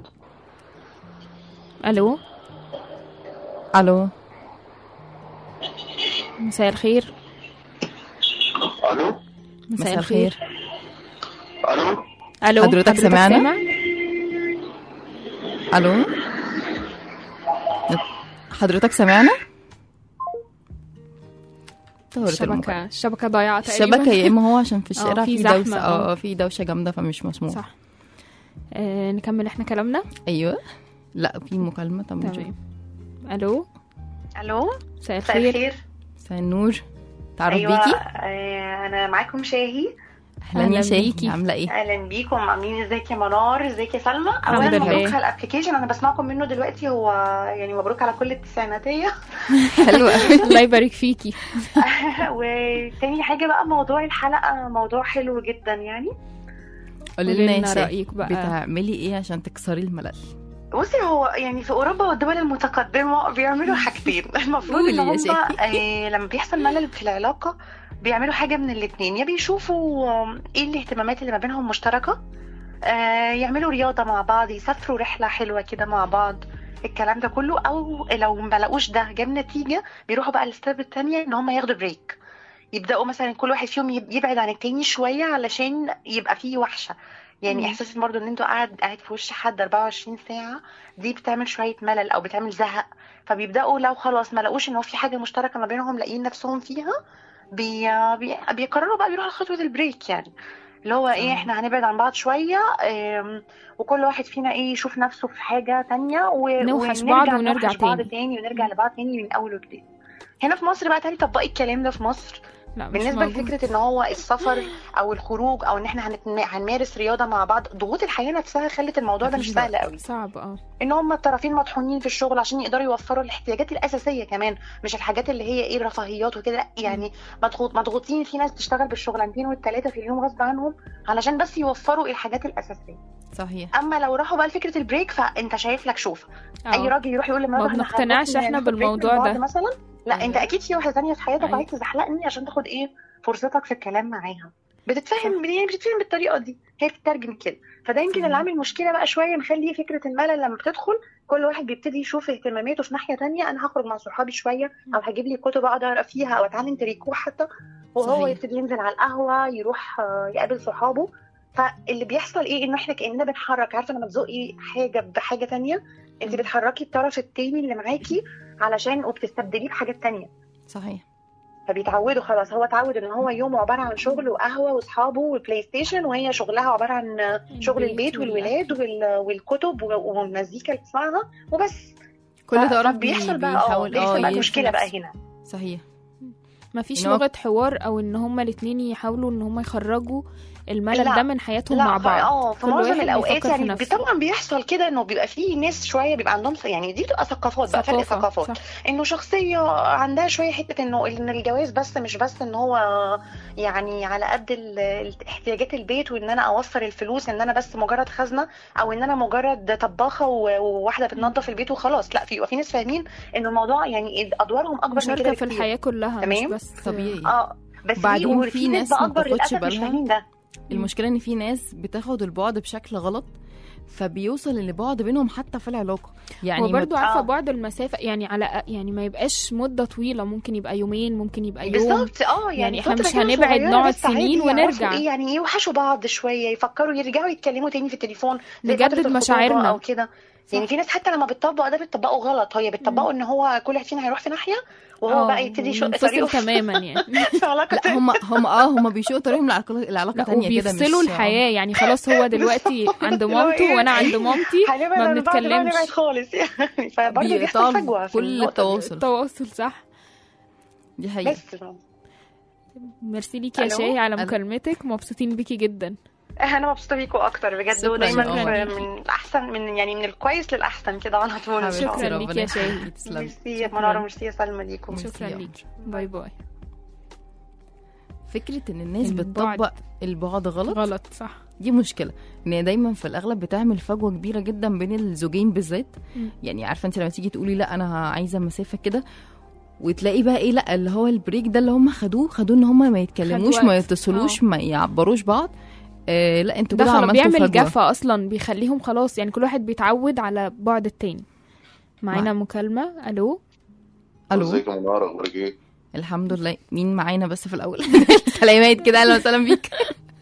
الو الو مساء الخير الو مساء الخير الو الو حضرتك سمعنا؟ سامع؟ الو حضرتك سامعنا طورت المكالمة. الشبكة الشبكة ضايعة تقريبا الشبكه يا اما هو عشان في اه، الشارع في في زحمة، دوشه اه. اه في دوشه جامده فمش مسموع صح آه نكمل احنا كلامنا ايوه لا في مكالمه طب نشوف تمام الو الو مساء مساء الخير الخير مساء النور تعرف ايوه بيكي آه انا معاكم شاهي اهلا أهلاً يا شاهي بيكي. عامله ايه اهلا بيكم عاملين ازيك يا منار ازيك يا سلمى الحمد اولا لله. مبروك على الابلكيشن انا بسمعكم منه دلوقتي هو يعني مبروك على كل التسعيناتيه حلوه قوي الله يبارك فيكي وتاني حاجه بقى موضوع الحلقه موضوع حلو جدا يعني قولي قولي لنا يا لنا شاهي رأيك بقى. بتعملي ايه عشان تكسري الملل بصي هو يعني في اوروبا والدول المتقدمه بيعملوا حاجتين المفروض قولي ان يا هم شيخي. آه لما بيحصل ملل في العلاقه بيعملوا حاجه من الاتنين يا بيشوفوا آم، ايه الاهتمامات اللي ما بينهم مشتركه آه يعملوا رياضه مع بعض يسافروا رحله حلوه كده مع بعض الكلام ده كله او لو ما لقوش ده جاب نتيجه بيروحوا بقى الستيب التانية ان هم ياخدوا بريك يبداوا مثلا كل واحد فيهم يب- يبعد عن التاني شويه علشان يبقى فيه وحشه يعني مم. احساس برضو ان انتوا قاعد قاعد في وش حد 24 ساعه دي بتعمل شويه ملل او بتعمل زهق فبيبداوا لو خلاص ما لقوش ان هو في حاجه مشتركه ما بينهم لاقيين نفسهم فيها بي... بي... بيقرروا بقى بيروحوا لخطوه البريك يعني اللي هو ايه آه. احنا هنبعد عن بعض شويه آم، وكل واحد فينا ايه يشوف نفسه في حاجه تانية و... نوحش ونرجع بعض ونرجع نوحش بعض تاني. تاني ونرجع لبعض تاني من اول وجديد هنا في مصر بقى تاني طبقي الكلام ده في مصر لا مش بالنسبه موجود. لفكره ان هو السفر او الخروج او ان احنا هنت- هنمارس رياضه مع بعض ضغوط الحياه نفسها خلت الموضوع ده مفيش مش سهل وقت. قوي صعب اه ان هم الطرفين مطحونين في الشغل عشان يقدروا يوفروا الاحتياجات الاساسيه كمان مش الحاجات اللي هي ايه الرفاهيات وكده لا يعني مضغوط مضغوطين في ناس تشتغل بالشغلانتين والثلاثه في اليوم غصب عنهم علشان بس يوفروا الحاجات الاساسيه صحيح اما لو راحوا بقى لفكره البريك فانت شايف لك شوف آه. اي راجل يروح يقول ما لمراته احنا بنقتنعش هنروح احنا ناخد بريك من بالموضوع بعض ده. مثلا لا أيوة. انت اكيد في واحده ثانيه في حياتك أيوة. وعايز تزحلقني عشان تاخد ايه فرصتك في الكلام معاها بتتفهم يعني بتتفهم بالطريقه دي هي بتترجم كده فده يمكن صحيح. اللي عامل مشكله بقى شويه مخلي فكره الملل لما بتدخل كل واحد بيبتدي يشوف اهتماماته في ناحيه تانية انا هخرج مع صحابي شويه او هجيب لي كتب اقعد اقرا فيها او اتعلم تريكو حتى وهو صحيح. يبتدي ينزل على القهوه يروح آه، يقابل صحابه فاللي بيحصل ايه انه احنا كاننا بنحرك عارفه لما تزقي حاجه بحاجه تانية انت مم. بتحركي الطرف التاني اللي معاكي علشان وبتستبدليه بحاجات تانية صحيح فبيتعودوا خلاص هو اتعود ان هو يومه عباره عن شغل وقهوه واصحابه وبلاي ستيشن وهي شغلها عباره عن شغل البيت والولاد وال- والكتب و- والمزيكا اللي بتسمعها وبس كل ف- طرف بيحصل بي- بقى اه بيحاول بيحصل بقى يثبت مشكله بقى نفسه. هنا صحيح ما فيش إن هو- لغه حوار او ان هما الاتنين يحاولوا ان هما يخرجوا الملل لا. ده من حياتهم لا مع بعض اه في كل معظم واحد الاوقات بيفكر في يعني نفسه. طبعا بيحصل كده انه بيبقى فيه ناس شويه بيبقى عندهم يعني دي بتبقى ثقافات بقى فرق ثقافة، ثقافات صح. انه شخصيه عندها شويه حته انه ان الجواز بس مش بس ان هو يعني على قد ال- ال- احتياجات البيت وان انا اوفر الفلوس ان انا بس مجرد خزنه او ان انا مجرد طباخه و- وواحده بتنظف البيت وخلاص لا في في ناس فاهمين ان الموضوع يعني ادوارهم اكبر من كده مشاركه في بكتير. الحياه كلها مش تمام؟ بس طبيعي اه بس بعدين وفي في ناس نسبه ما اكبر بتاخدش للاسف مش بالها. فاهمين ده المشكله ان في ناس بتاخد البعد بشكل غلط فبيوصل لبعد بينهم حتى في العلاقه يعني هو ما- برضو عارفه آه. بعد المسافه يعني على يعني ما يبقاش مده طويله ممكن يبقى يومين ممكن يبقى يوم بالظبط اه يعني, يعني إحنا فترة مش كده هنبعد صغيرة نقعد بس عادي سنين يعرفوا ونرجع. ايه يعني يوحشوا بعض شويه يفكروا يرجعوا يتكلموا تاني في التليفون زي نجدد فترة الخطوبة مشاعرنا. او كده يعني في ناس حتى لما بتطبق ده بتطبقه غلط هي بتطبقه ان هو كل واحد فينا هيروح في ناحيه وهو آه، بقى يبتدي يشق وننفصل طريقه في- تماما يعني في علاقه لا هم هم اه هم بيشوقوا طريقهم لعلاقه العلاقه لا تانية كده مش وبيفصلوا الحياه يعني خلاص هو دلوقتي عند اللي هو مامته إيه؟ وانا عند مامتي هنبعد ما عن بعض بقى بنتكلمش. نبعد خالص يعني فبرضه بيحصل بيقطعوا فجوه في كل النقطة دي. التواصل التواصل صح دي حقيقه بس ميرسي ليكي يا ألو؟ شاي على ألو. مكالمتك مبسوطين بيكي جدا انا مبسوطه بيكوا اكتر بجد شكراً ودايما يا قمر. في- من الاحسن من يعني من الكويس للاحسن كده على طول ان شاء حبيبتي الله شكراً ليكي ربنا يا شاهد. يخليكي تسلمي ميرسي يا شكراً. مناره ميرسي يا سلمى ليكم ميرسي شكرا يا ليكي باي باي فكره ان الناس البعد. بتطبق البعد غلط غلط صح دي مشكله ان هي دايما في الاغلب بتعمل فجوه كبيره جدا بين الزوجين بالذات مم. يعني عارفه انت لما تيجي تقولي لا انا عايزه مسافه كده وتلاقي بقى ايه لا اللي هو البريك ده اللي هم خدوه خدوه ان هم ما يتكلموش خد ما وقت. يتصلوش ما يعبروش بعض آه لا انتوا ده كده خلاص عملتوا بيعمل فجوه جفا اصلا بيخليهم خلاص يعني كل واحد بيتعود على بعد التاني معانا مكالمة الو الو ازيك يا منار اخبارك ايه؟ الحمد لله مين معانا بس في الاول سلامات كده اهلا وسهلا بيك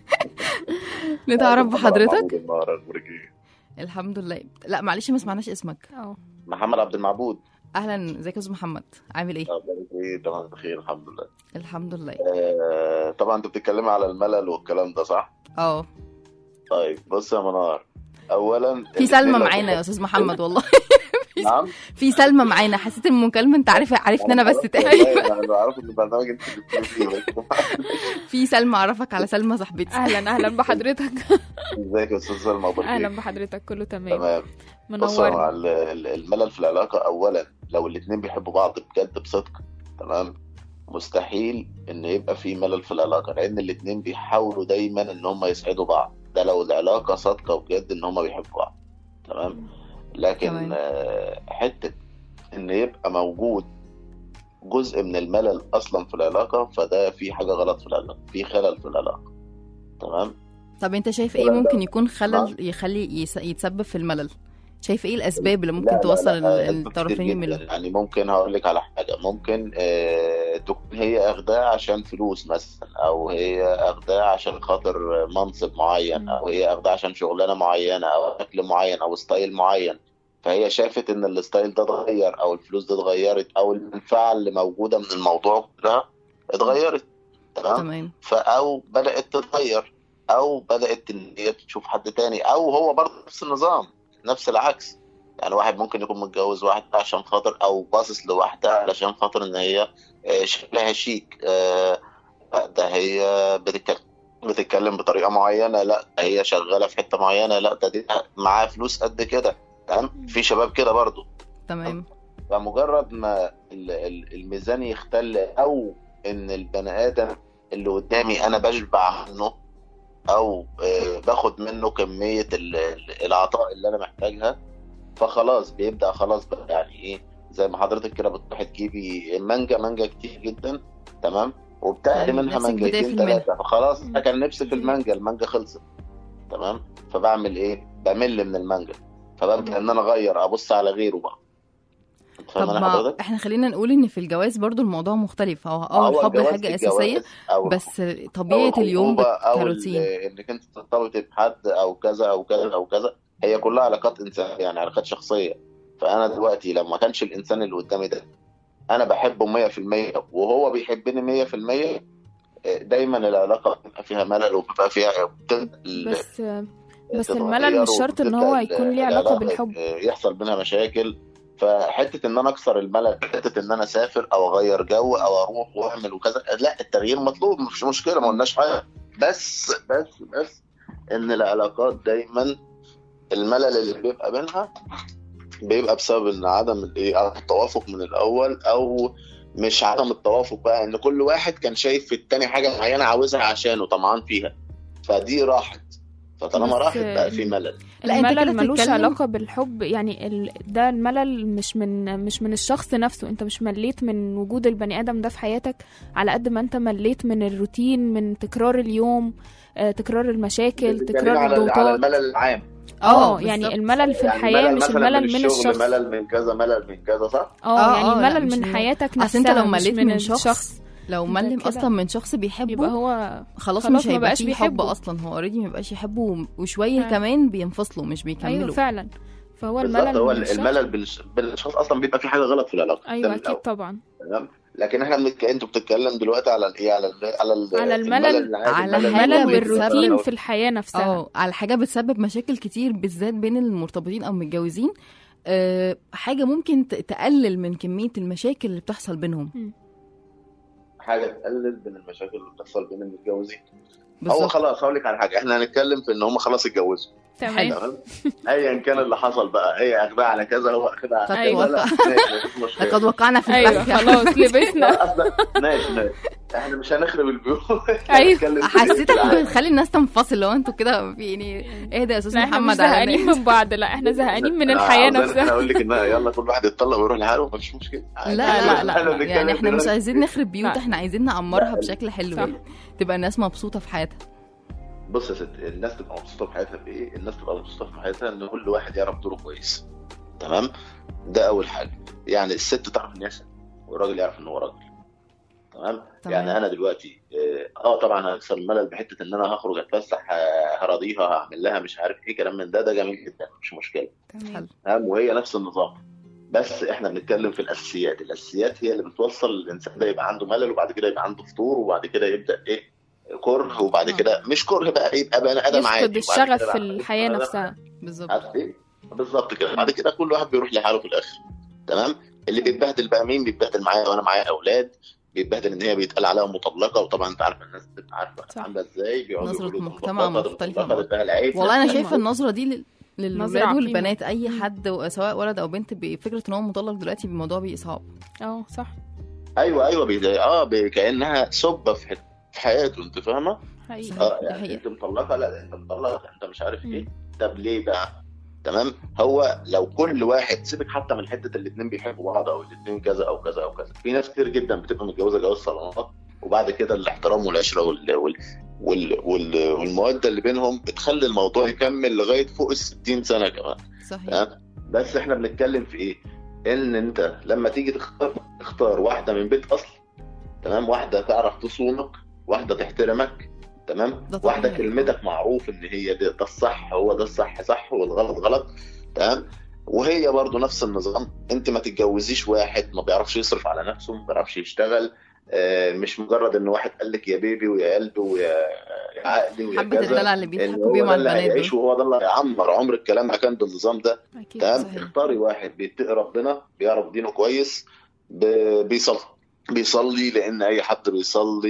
نتعرف بحضرتك منار اخبارك ايه؟ الحمد لله لا معلش ما سمعناش اسمك اه محمد عبد المعبود اهلا ازيك يا استاذ محمد عامل ايه اخبارك ايه؟ تمام بخير الحمد لله الحمد لله آه طبعا انت بتتكلمي على الملل والكلام ده صح؟ اه طيب بص يا منار اولا في سلمى معانا يا استاذ محمد والله نعم في سلمى معانا حسيت المكالمه انت عارف عرفت انا بس والله تقريبا انا بعرف ان البرنامج انت بتقولي فيه في سلمى اعرفك على سلمى صاحبتي اهلا اهلا بحضرتك ازيك يا استاذ سلمى اخبارك اهلا ايه؟ بحضرتك كله تمام تمام بص منورنا هو ال- ال- الملل في العلاقة أولا لو الاتنين بيحبوا بعض بجد بصدق تمام مستحيل إن يبقى في ملل في العلاقة لأن الاتنين بيحاولوا دايما إن هم يسعدوا بعض ده لو العلاقة صادقة وبجد إن هم بيحبوا بعض تمام لكن تمام. آه، حتة إن يبقى موجود جزء من الملل أصلا في العلاقة فده في حاجة غلط في العلاقة في خلل في العلاقة تمام طب انت شايف ايه ممكن يكون خلل يخلي يس- يتسبب في الملل شايف ايه الاسباب اللي لا، ممكن لا، توصل لا، ال- أسباب الطرفين كتير يملوا جداً. يعني ممكن هقول لك على حاجه ممكن آه تكون هي اخداه عشان فلوس مثلا او هي اخداه عشان خاطر منصب معين مم. او هي اخداه عشان شغلانه معينه او اكل معين او ستايل معين فهي شافت ان الستايل ده اتغير او الفلوس دي اتغيرت او المنفعه اللي موجوده من الموضوع كلها اتغيرت تمام تمام او بدات تتغير او بدات ان هي تشوف حد تاني او هو برضه نفس النظام نفس العكس يعني واحد ممكن يكون متجوز واحدة عشان خاطر او باصص لواحدة علشان خاطر ان هي آه، شكلها شيك آه، لا ده هي بتتكلم بتتكلم بطريقه معينه لا ده هي شغاله في حته معينه لا ده دي معاها فلوس قد كده تمام في شباب كده برضو تمام فمجرد ما ال- ال- الميزان يختل او ان البني ادم اللي قدامي انا بشبع عنه او آه، باخد منه كميه ال- ال- العطاء اللي انا محتاجها فخلاص بيبدا خلاص بقى يعني ايه زي ما حضرتك كده بتروحي تجيبي مانجا مانجا كتير جدا تمام وبتاخدي طيب، منها نفسك مانجتين بتقفل منها. ثلاثه فخلاص انا كان نفسي في المانجا المانجا خلصت تمام فبعمل ايه بمل من المانجا فببدا ان انا اغير ابص على غيره بقى أنت طب فاهم انا ما حضرتك احنا خلينا نقول ان في الجواز برضو الموضوع مختلف هو اه هو الحب الجواز حاجه في الجواز اساسيه أو بس أو طبيعه اليوم الخطوبة بت- او ال- كروتين انك انت ترتبطي بحد او كذا او كذا او كذا هي كلها علاقات انسان يعني علاقات شخصيه فانا دلوقتي لما كانش الانسان اللي قدامي ده انا بحبه 100% وهو بيحبني 100% دايما العلاقه بيبقى فيها ملل وبيبقى فيها بتبدأ ال- بس بس تتغير الملل مش شرط ان وبتبدأ هو ال- يكون ليه علاقه العلاقة بالحب يحصل بينها مشاكل فحته ان انا اكسر الملل حته ان انا اسافر او اغير جو او اروح واعمل وكذا لا التغيير مطلوب مش مشكله ما قلناش حاجه بس بس بس ان العلاقات دايما الملل اللي بيبقى بينها بيبقى بسبب ان عدم الايه عدم التوافق من الاول او مش عدم التوافق بقى ان كل واحد كان شايف في التاني حاجه معينه عاوزها عشانه طمعان فيها فدي راحت فطالما بس راحت بقى في ملل لا، أنت كده الملل ملوش بتتكلم- علاقة بالحب يعني ال... ده الملل مش من مش من الشخص نفسه انت مش مليت من وجود البني ادم ده في حياتك على قد ما انت مليت من الروتين من تكرار اليوم آه، تكرار المشاكل بتتكلمي تكرار على على الضغوطات الملل العام اه يعني بالظبط. الملل في يعني الحياة مش مثلاً الملل من الشغل الشخص ملل من كذا ملل من كذا صح؟ اه آه، يعني آه، لا، ملل مش من إن- حياتك أصل نفسها انت لو مش مليت من من شخص الشخص لو يبقى ملم كده. اصلا من شخص بيحبه يبقى هو خلاص, خلاص مش ما هيبقى بقاش فيه حب بيحبه. اصلا هو اوريدي ما بيبقاش يحبه وشويه فعلا. كمان بينفصلوا مش ايوه بيكملوا فعلا فهو بالظبط الملل هو من الشخص الملل بالش- بالاشخاص اصلا بيبقى في حاجه غلط في العلاقه ده ايوه من اكيد الأول، طبعا تمام لكن احنا بنتك... انتوا بتتكلم دلوقتي على الايه على ال... على ال... على الملل- العادي، على الملل حاجة الملل اللي بتسبب- والروتين بيبقى- في الحياة نفسها اه على حاجه بتسبب مشاكل كتير بالذات بين المرتبطين او متجوزين أه حاجه ممكن ت- تقلل من كميه المشاكل اللي بتحصل بينهم حاجه تقلل من المشاكل اللي بتحصل بين المتجوزين هو بالظبط خلاص هقول لك على حاجه احنا هنتكلم في ان هم خلاص اتجوزوا تمام تمام ايا كان اللي حصل بقى هي اخدها على كذا هو اخدها على قد كذا لا وقع. ماشي، مفيش مشكلة. لقد وقعنا في ايوه الفخ خلاص لبسنا لا، أصلا- ماشي ماشي احنا مش هنخرب البيوت أيوة. هنتكلم في حسيتك العادي. بتخلي الناس تنفصل لو انتوا كده في يعني اهدى يا استاذ لا احنا مش محمد على زهقانين الناس. من بعض لا احنا زهقانين من أنا الحياة عاوز انا نفسها اقول لك ان يلا كل واحد يتطلق ويروح لحاله مفيش مشكله لا لا لا, إحنا لا. بنتكلم يعني احنا في مش ده. عايزين نخرب بيوت لا. احنا عايزين نعمرها لا. بشكل حلو صح. يعني. تبقى الناس مبسوطه في حياتها بص يا ست الناس تبقى مبسوطه في حياتها بايه؟ الناس تبقى مبسوطه في حياتها ان كل واحد يعرف دوره كويس تمام؟ ده اول حاجه يعني الست تعرف ان هي ست والراجل يعرف ان هو راجل تمام؟ تمام. يعني انا دلوقتي اه آه، طبعا هكسر الملل بحته ان انا هخرج اتفسح آه، هراضيها هعمل لها مش عارف ايه كلام من ده ده جميل جدا مش مشكله حلو تمام وهي نفس النظام بس احنا بنتكلم في الاساسيات الاساسيات هي اللي بتوصل الانسان ده يبقى عنده ملل وبعد كده يبقى عنده فطور وبعد كده يبدا ايه كره وبعد آه. كده مش كره بقى يبقى بني ادم عادي يفقد وبعد الشغف كده في بقى- الحياة بني آدم نفسها بالظبط عارف ايه بالظبط كده بعد كده كل واحد بيروح لحاله في الاخر تمام اللي بيتبهدل بقى مين بيتبهدل معايا وانا معايا اولاد بيتبهدل ان هي بيتقال عليها مطلقه وطبعا انت عارفه الناس بتبقى عارفه صح. عامله ازاي بيقعدوا نظرة يقولوا المجتمع مطلقة، مختلفة مطلقة، برضه. ده العيب والله انا أيوة. شايفه النظره دي لل- نظرة للولاد عقيمة. والبنات اي حد سواء ولد او بنت بي- فكره ان هو مطلق دلوقتي الموضوع بيبقى صعب اه صح ايوه ايوه بي... اه بي... كانها سبه في حت... في حياته انت فاهمه؟ حقيقي صح. اه دي يعني حقيقة. انت مطلقه لا ده انت مطلق انت مش عارف ايه مم. طب ليه بقى؟ تمام هو لو كل واحد سيبك حتى من حته الاثنين بيحبوا بعض او الاثنين كذا او كذا او كذا في ناس كتير جدا بتبقى متجوزه جواز صالونات وبعد كده الاحترام والعشره وال... وال... وال... وال... والموده اللي بينهم بتخلي الموضوع يكمل لغايه فوق ال 60 سنه كمان صحيح تمام بس احنا بنتكلم في ايه؟ ان انت لما تيجي تختار تختار واحده من بيت اصل تمام واحده تعرف تصونك واحده تحترمك تمام ده طبيعي. واحده كلمتك معروف ان هي ده, ده الصح هو ده الصح صح والغلط غلط تمام وهي برضو نفس النظام انت ما تتجوزيش واحد ما بيعرفش يصرف على نفسه ما بيعرفش يشتغل آه، مش مجرد ان واحد قال لك يا بيبي ويا قلبي ويا يا عقلي ويا حبه كذا الدلع اللي ان بيضحكوا هو بيهم ده على اللي البنات هيعيش دول وهو ده اللي هيعمر عمر الكلام ما كان بالنظام ده اكيد تمام صحيح. اختاري واحد بيتقي ربنا بيعرف دينه كويس ب- بيصلي بيصلي لان اي حد بيصلي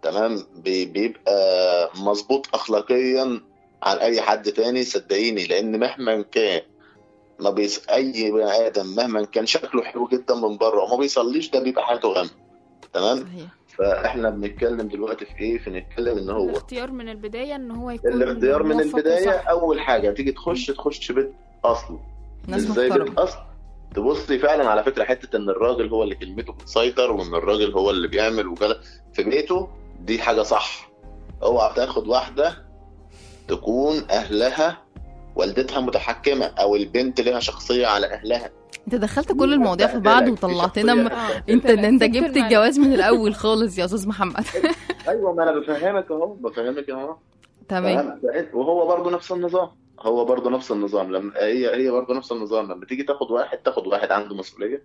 تمام بي- بيبقى مظبوط اخلاقيا عن اي حد تاني صدقيني لان مهما كان ما بيس اي بني ادم مهما كان شكله حلو جدا من بره وما بيصليش ده بيبقى حياته غم تمام صحيح فاحنا بنتكلم دلوقتي في ايه في نتكلم ان هو الاختيار من البدايه ان هو يكون الاختيار من موفق البدايه وصح. اول حاجه تيجي تخش تخش بيت اصله ناس ازاي محترمه بيت اصل تبصي فعلا على فكره حته ان الراجل هو اللي كلمته بتسيطر وان الراجل هو اللي بيعمل وكده في بيته دي حاجه صح اوعى تاخد واحده تكون اهلها والدتها متحكمه او البنت لها شخصيه على اهلها انت دخلت كل المواضيع في بعض وطلعتنا م... آه. انت انت سبت جبت المعنى. الجواز من الاول خالص يا استاذ محمد ايوه ما انا بفهمك اهو بفهمك اهو تمام تمام وهو برضه نفس النظام هو برضه نفس النظام لما هي هي برضه نفس النظام لما تيجي تاخد واحد تاخد واحد عنده مسؤوليه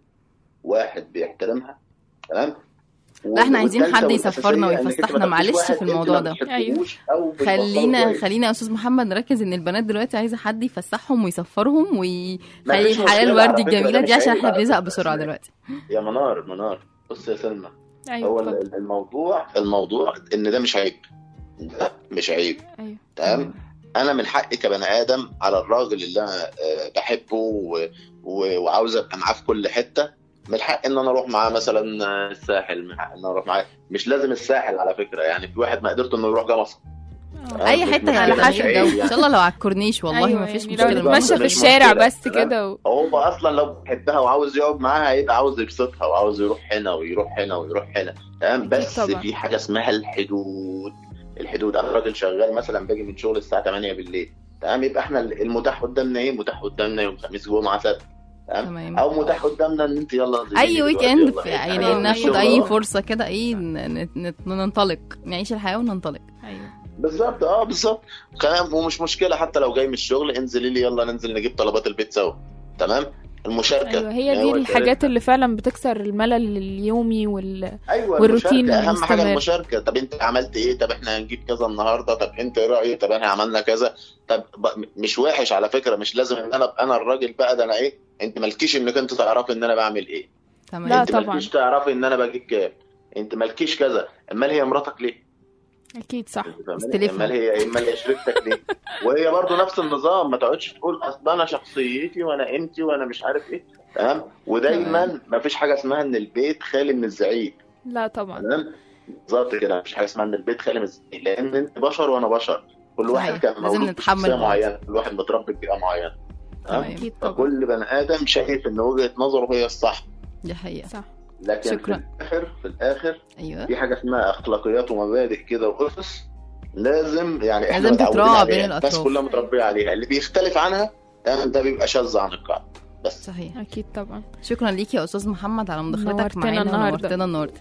واحد بيحترمها تمام لا، احنا عايزين والثالثة حد والأساسية يسفرنا إنك أنت ويفسحنا، ما تاخديش معلش واحد في أنت الموضوع ما ده. بتحبوش أو بتفكروا خلينا كويس. خلينا يا استاذ محمد نركز ان البنات دلوقتي عايزه حد يفسحهم ويسفرهم ويخلي مفيش الحياه مشكلة على الوردي فكرة، الجميله ده دي مش عشان عيب احنا على بنزهق فكرة. بسرعه دلوقتي يا منار منار بص يا سلمى ايوه هو اتفضل. ال- الموضوع الموضوع ان ده مش عيب ده مش عيب ايوه تمام انا من حقي كبني ادم على الراجل اللي انا آه، بحبه و- و- وعاوز ابقى معاه في كل حته من حق ان انا اروح معاه مثلا آه، الساحل من حق ان انا اروح معاه مش لازم الساحل على فكره يعني في واحد ما قدرت انه يروح جمصة آه. اي مش حته مشكلة، على مش حسب عيب الجو ان يعني. شاء الله لو على الكورنيش والله أيوة ما فيش يعني لو مشكله بالظبط، نتمشى في مش الشارع مشكلة. بس تمام؟ كده و... هو اصلا لو بيحبها وعاوز يقعد معاها هيبقى عاوز يبسطها وعاوز يروح هنا ويروح هنا ويروح هنا تمام أكيد بس طبعا. في حاجه اسمها الحدود الحدود انا راجل شغال مثلا باجي من شغل الساعه 8 بالليل تمام يبقى احنا المتاح قدامنا ايه متاح قدامنا يوم خميس جمعه سبت تمام تمام او متاح قدامنا ان انت يلا زميلي اي ويك دلوقتي، اند يلا في- إيه، يعني آه، ناخد الشغل اي أهو. فرصه كده ايه ن- ن- ننطلق نعيش الحياه وننطلق ايوه بالظبط اه بالظبط كلام ومش مشكله حتى لو جاي من الشغل انزلي لي يلا ننزل نجيب طلبات البيت سوا تمام المشاركه ايوه هي يعني دي هو الحاجات اللي فعلا بتكسر الملل اليومي وال ايوه والروتين المشاركة اهم حاجه المستمر. المشاركه طب انت عملت ايه طب احنا هنجيب كذا النهارده طب انت ايه رايك طب احنا عملنا كذا طب ب- مش وحش على فكره مش لازم ان انا ابقى انا الراجل بقى ده انا ايه انت مالكيش انك انت تعرفي ان انا بعمل ايه تمام لا انت طبعا. مالكيش تعرفي ان انا بجيب كام انت مالكيش كذا امال هي مراتك ليه اكيد صح انت فاهماني؟ استلفها. امال هي امال هي شريكتك ليه وهي برضو نفس النظام ما تقعدش تقول اصل انا شخصيتي وانا قيمتي وانا مش عارف ايه تمام ودايما ما فيش حاجه اسمها ان البيت خالي من الزعيق لا طبعا تمام بالظبط كده مفيش حاجه اسمها ان البيت خالي من الزعيق لان انت بشر وانا بشر كل واحد صحيح. كان لازم مولود نتحمل بشخصيه بعض. معينه كل واحد متربي ببيئه معينه تمام تمام اكيد طبعا فكل بني ادم شايف ان وجهه نظره هي الصح دي حقيقه صح لكن شكراً. في الاخر في الاخر ايوه في حاجه اسمها اخلاقيات ومبادئ كده واسس لازم يعني احنا لازم متعودين تتراعى عليها. بين الناس الأطراف. كلها متربيه عليها اللي بيختلف عنها ده ده بيبقى شاذ عن القاعده بس صحيح اكيد طبعا شكرا ليك يا استاذ محمد على مداخلتك نورتنا معانا النهاردة. ونورتنا النهارده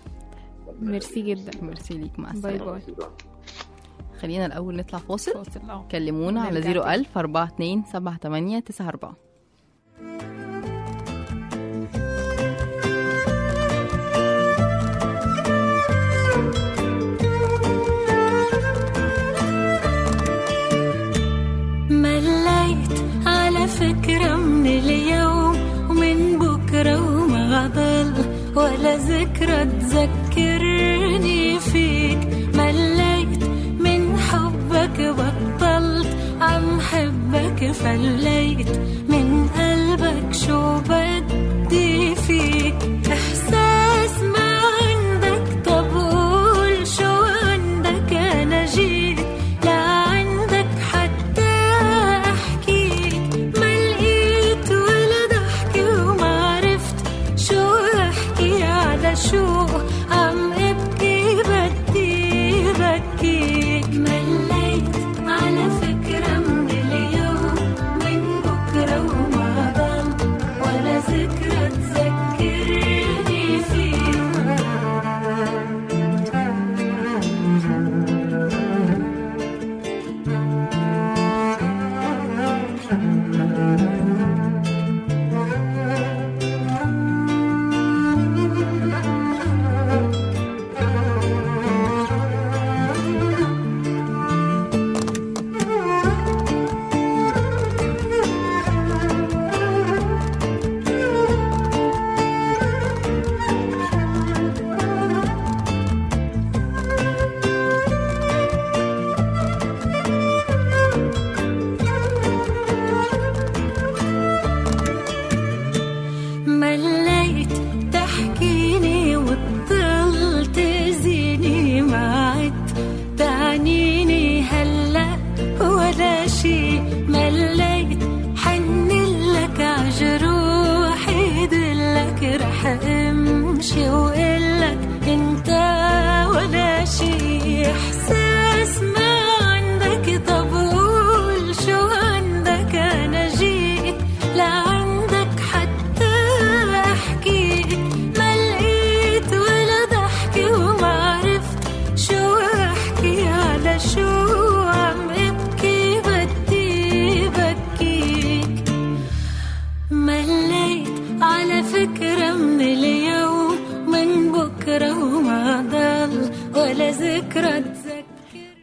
ميرسي جدا ميرسي ليك مع باي السلامه باي خلينا الاول نطلع فاصل فاصل اه كلمونا على ونرجع 01000 42 78 94 مليت على فكرة من اليوم ومن بكرة وما ضل ولا ذكرى تذكرني فيك مليت من حبك بطلت عم حبك فليت من قلبك شو بدي فيك احساس ما عندك طب قول شو عندك انا جيت لعندك حتى احكيك ما لقيت ولا ضحكة وما عرفت شو احكي على شو عم ابكي بدي بكيك مليت على فكرة من اليوم من بكرة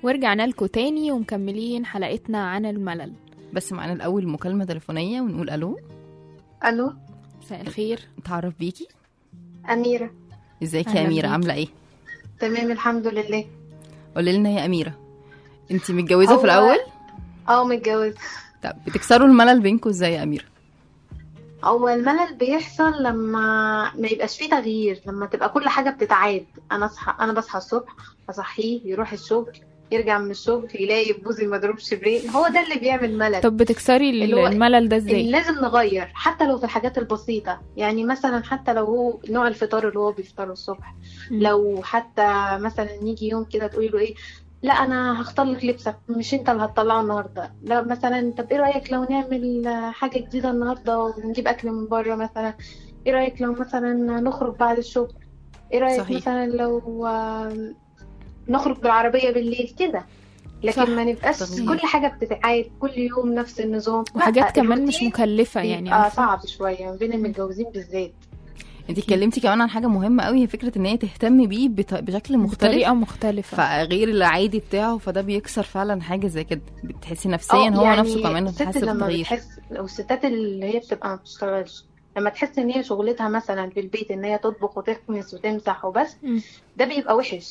ورجعنا لكم تاني ومكملين حلقتنا عن الملل بس معانا الاول مكالمه تليفونيه ونقول الو الو مساء الخير نتعرف بيكي اميره ازيك يا أهلا اميره بيكي. عامله ايه تمام الحمد لله قولي لنا يا اميره انت متجوزه في هو- الاول اه متجوز طب بتكسروا الملل بينكم ازاي يا اميره هو الملل بيحصل لما ما يبقاش فيه تغيير لما تبقى كل حاجه بتتعاد انا اصحى انا بصحى الصبح اصحيه يروح الشغل يرجع من الشغل يلاقي بوزي مضروب شبرين هو ده اللي بيعمل ملل طب بتكسري ال- اللي هو الملل ده اللي ازاي لازم نغير حتى لو في الحاجات البسيطة يعني مثلا حتى لو هو نوع الفطار اللي هو بيفطره الصبح مم. لو حتى مثلا يجي يوم كده تقولي له ايه لا انا هختار لك لبسك مش انت اللي هتطلعه النهارده لا مثلا طب ايه رايك لو نعمل آه، حاجه جديده النهارده ونجيب اكل من بره مثلا ايه رايك لو مثلا نخرج بعد الشغل ايه رايك صحيح. مثلا لو آه، نخرج بالعربيه بالليل كده لكن صح. ما نبقاش تغيير. كل حاجه بتتعاد كل يوم نفس النظام وحاجات لا، كمان مش الروتين مكلفة يعني بيبقى عارفة؟ صعب شويه ما بين المتجوزين بالذات انت اتكلمتي كمان عن حاجه مهمه قوي هي فكره ان هي تهتم بيه بط- بشكل مختلف بطريقة مختلفة فغير العادي بتاعه فده بيكسر فعلا حاجه زي كده بتحسي نفسيا اه هو يعني نفسه كمان الست بتحس لما بتغيير بتحس او الستات اللي هي بتبقى ما بتشتغلش لما تحس ان هي شغلتها مثلا في البيت ان هي تطبخ وتكنس وتمسح وبس مم. ده بيبقى وحش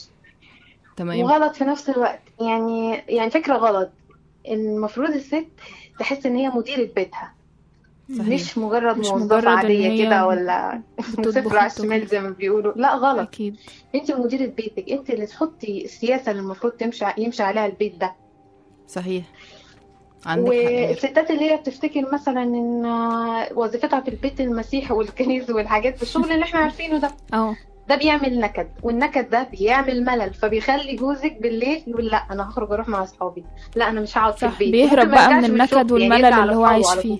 تمام وغلط في نفس الوقت يعني يعني فكرة غلط المفروض الست تحس ان هي مديرة بيتها صحيح. مش مجرد مش موظفة مجرد إن عادية هي كده ولا بتطبخ صفر على وبتطبخ. الشمال زي ما بيقولوا لا غلط أكيد انت مديرة بيتك انت اللي تحطي السياسة اللي المفروض تمشي يمشي عليها البيت ده صحيح عندك حق يا أميرة. والستات اللي هي بتفتكر مثلا ان وظيفتها في البيت المسيح والكنيز والحاجات الشغل اللي احنا عارفينه ده اه ده بيعمل نكد والنكد ده بيعمل ملل فبيخلي جوزك بالليل يقول لا انا هخرج اروح مع اصحابي لا انا مش هقعد في صح البيت بيهرب ممكن ما بقى من يرجعش النكد الشغل، يعني والملل يرجع اللي هو لأصحابه عايش على فيه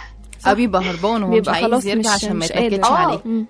اه بيبقى هربان وهو مش بيبقى عايز خلاص يرجع مش عشان ما مش قادر يتنكدش آه. عليه مم.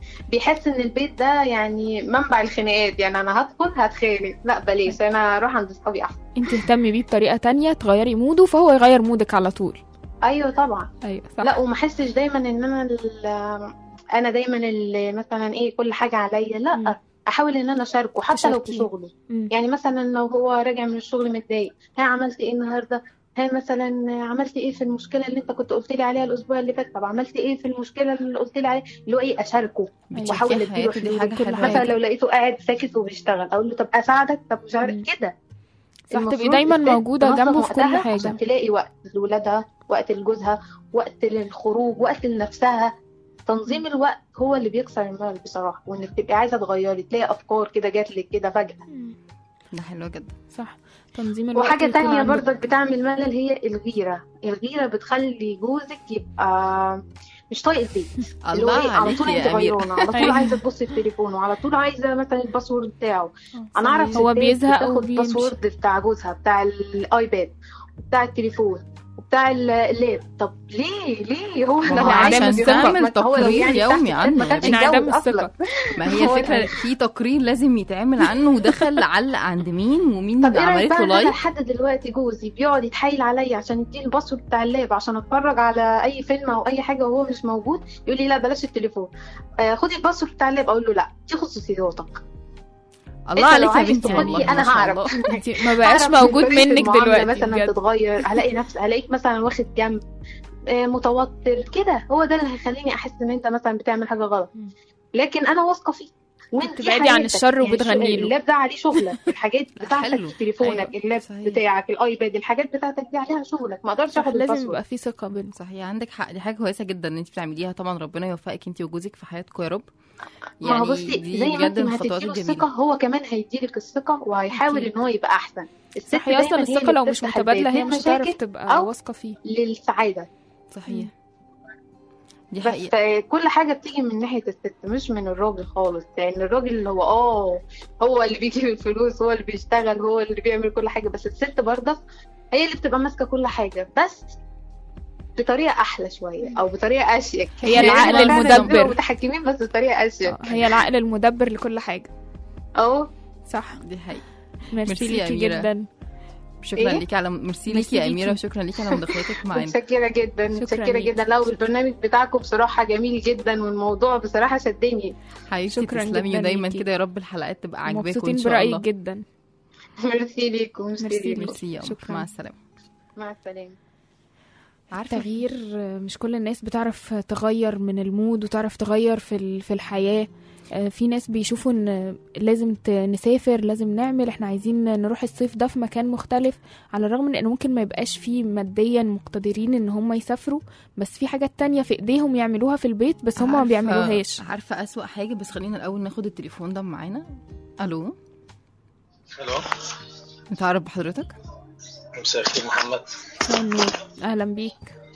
بيحس ان البيت ده يعني منبع الخناقات يعني انا هدخل هتخانق لا بلاش انا اروح عند اصحابي احسن انت اهتمي بيه بطريقة تانية تغيري موده فهو يغير مودك على طول ايوه طبعا ايوه صح لا وما احسش دايما ان انا ال- انا دايما اللي مثلا ايه كل حاجه عليا مم. لا احاول ان انا اشاركه حتى لو في تشاركيه. شغله مم. يعني مثلا لو هو راجع من الشغل متضايق ها عملت ايه النهارده ها مثلا عملت ايه في المشكله اللي انت كنت قلت لي عليها الاسبوع اللي فات طب عملت ايه في المشكله اللي قلت لي عليها اللي هو ايه اشاركه واحاول بتشوفي اديله حياته دي حلول حاجه كل حلوه مثلا جدا. لو لقيته قاعد ساكت وبيشتغل اقول له طب اساعدك طب مش عارف مم. كده صح تبقي المفروض دايما الست موجودة تنظم جنبه في كل وقتها حاجة عشان تلاقي وقت لولادها وقت لجوزها وقت للخروج وقت لنفسها تنظيم الوقت هو اللي بيكسر الملل بصراحة وانك تبقي عايزة تغيري تلاقي افكار كده جات لك كده فجأة مم. ده حلو جدا صح تنظيم الوقت وحاجة يكون تانية عندك. برضك بتعمل ملل هي الغيرة الغيرة بتخلي جوزك يبقى مش طايق البيت اللي هو الله ايه على طول عليكي انت يا اميره غيرانة على طول أيوة. عايزة تبصي في تليفونه على طول عايزة مثلا الباسورد بتاعه آه، انا اعرف صحيح. هو ستات بيزهق بتاخد وبيمشي الباسورد بتاع جوزها بتاع الايباد وبتاع التليفون وبتاع ال- اللاب طب ليه ليه هو ما لو هو عايز عشان يفكر- تعمل ما هو لو تقرير يعني يومي تحت عنه ما يا كانش بنتي. انعدام يتجوز الثقة اصلا ما هي هو الفكره في تقرير لازم يتعمل عنه ودخل علق عند مين ومين طب اللي ايه رايك عملت بقى له ان انا لايك لحد دلوقتي جوزي بيقعد يتحايل عليا عشان يديني الباسورد بتاع اللاب عشان اتفرج على اي فيلم او اي حاجه وهو مش موجود يقول لي لا بلاش التليفون آه خدي الباسورد بتاع اللاب اقول له لا دي خصوصياتك الله انت لو عليك يا عايز بنتي تقولي والله ما انا شاء هعرف الله. انت ما بقاش هعرف من موجود طريقة منك المعاملة دلوقتي مثلا بجد. تتغير هلاقي نفس هلاقيك مثلا واخد جنب آه، متوتر كده هو ده اللي هيخليني احس ان انت مثلا بتعمل حاجه غلط مم. لكن انا واثقه فيك وانت بتبعدي عن حياتك. الشر يعني وبتغني له. اللاب ده عليه شغلك الحاجات بتاعتك حلو. تليفونك أيوة، اللاب صحيح. بتاعك الايباد الحاجات بتاعتك دي عليها شغلك ما اقدرش صح اخد لازم الباسورد يبقى في ثقة بينكم صحيح عندك حق دي حاجه كويسه جدا ان انت بتعمليها طبعا ربنا يوفقك انت وجوزك في حياتكم يا رب ما هو بصي دي زي ما بجد انت من ما الخطوات هتديله الجميله الثقه هو كمان هيديلك الثقه وهيحاول أكيد. ان هو يبقى احسن الست صح هي اصلا دايماً الثقة اللي لو مش بتفتح متبادلة الباب هي مش هتعرف للمشاكل تبقى أو واثقة فيه للسعاده صحيح دي بس حقيقه كل حاجة بتيجي من ناحية الست مش من الراجل خالص يعني الراجل اللي هو اه هو اللي بيجيب الفلوس هو اللي بيشتغل هو اللي بيعمل كل حاجة بس الست برضه هي اللي بتبقى ماسكة كل حاجة بس بطريقة أحلى شوية أو بطريقة أشيك هي يعني العقل إحنا فعلاً المدبر. بنبقى متحكمين بس بطريقة أشيك آه، هي العقل المدبر لكل حاجة أهو صح دي حقيقه ميرسي ميرسي يا ليكي أميرة. جدا شكرا إيه؟ ليكي على ميرسي ميرسي ليكي يا ليكي. اميره وشكرا ليكي على مداخلتك معانا متشكرة جدا شكراً متشكرة ليكي. جدا لا والبرنامج بتاعكم بصراحة جميل جدا والموضوع بصراحة شدني حبيبتي شكراً تسلمي جداً ودايما ليكي. كده يا رب الحلقات تبقى عاجباكم مبسوطين ان شاء برأيك الله جدا ميرسي ليكم ميرسي ميرسي ليكم ميرسي يا قمر. شكراً. مع السلامه مع السلامة عارفه التغيير مش كل الناس بتعرف تغير من المود وتعرف تغير في ال- في الحياة آه، في ناس بيشوفوا ان لازم ت- نسافر لازم نعمل احنا عايزين نروح الصيف ده في مكان مختلف على الرغم من ان ممكن ما يبقاش فيه ماديا مقتدرين ان هم يسافروا بس في حاجات تانية في ايديهم يعملوها في البيت بس هم ما عارفة- بيعملوهاش عارفه اسوأ حاجه بس خلينا الاول ناخد التليفون ده معانا الو الو نتعرف بحضرتك مساء الخير محمد مساء النور اهلا بيك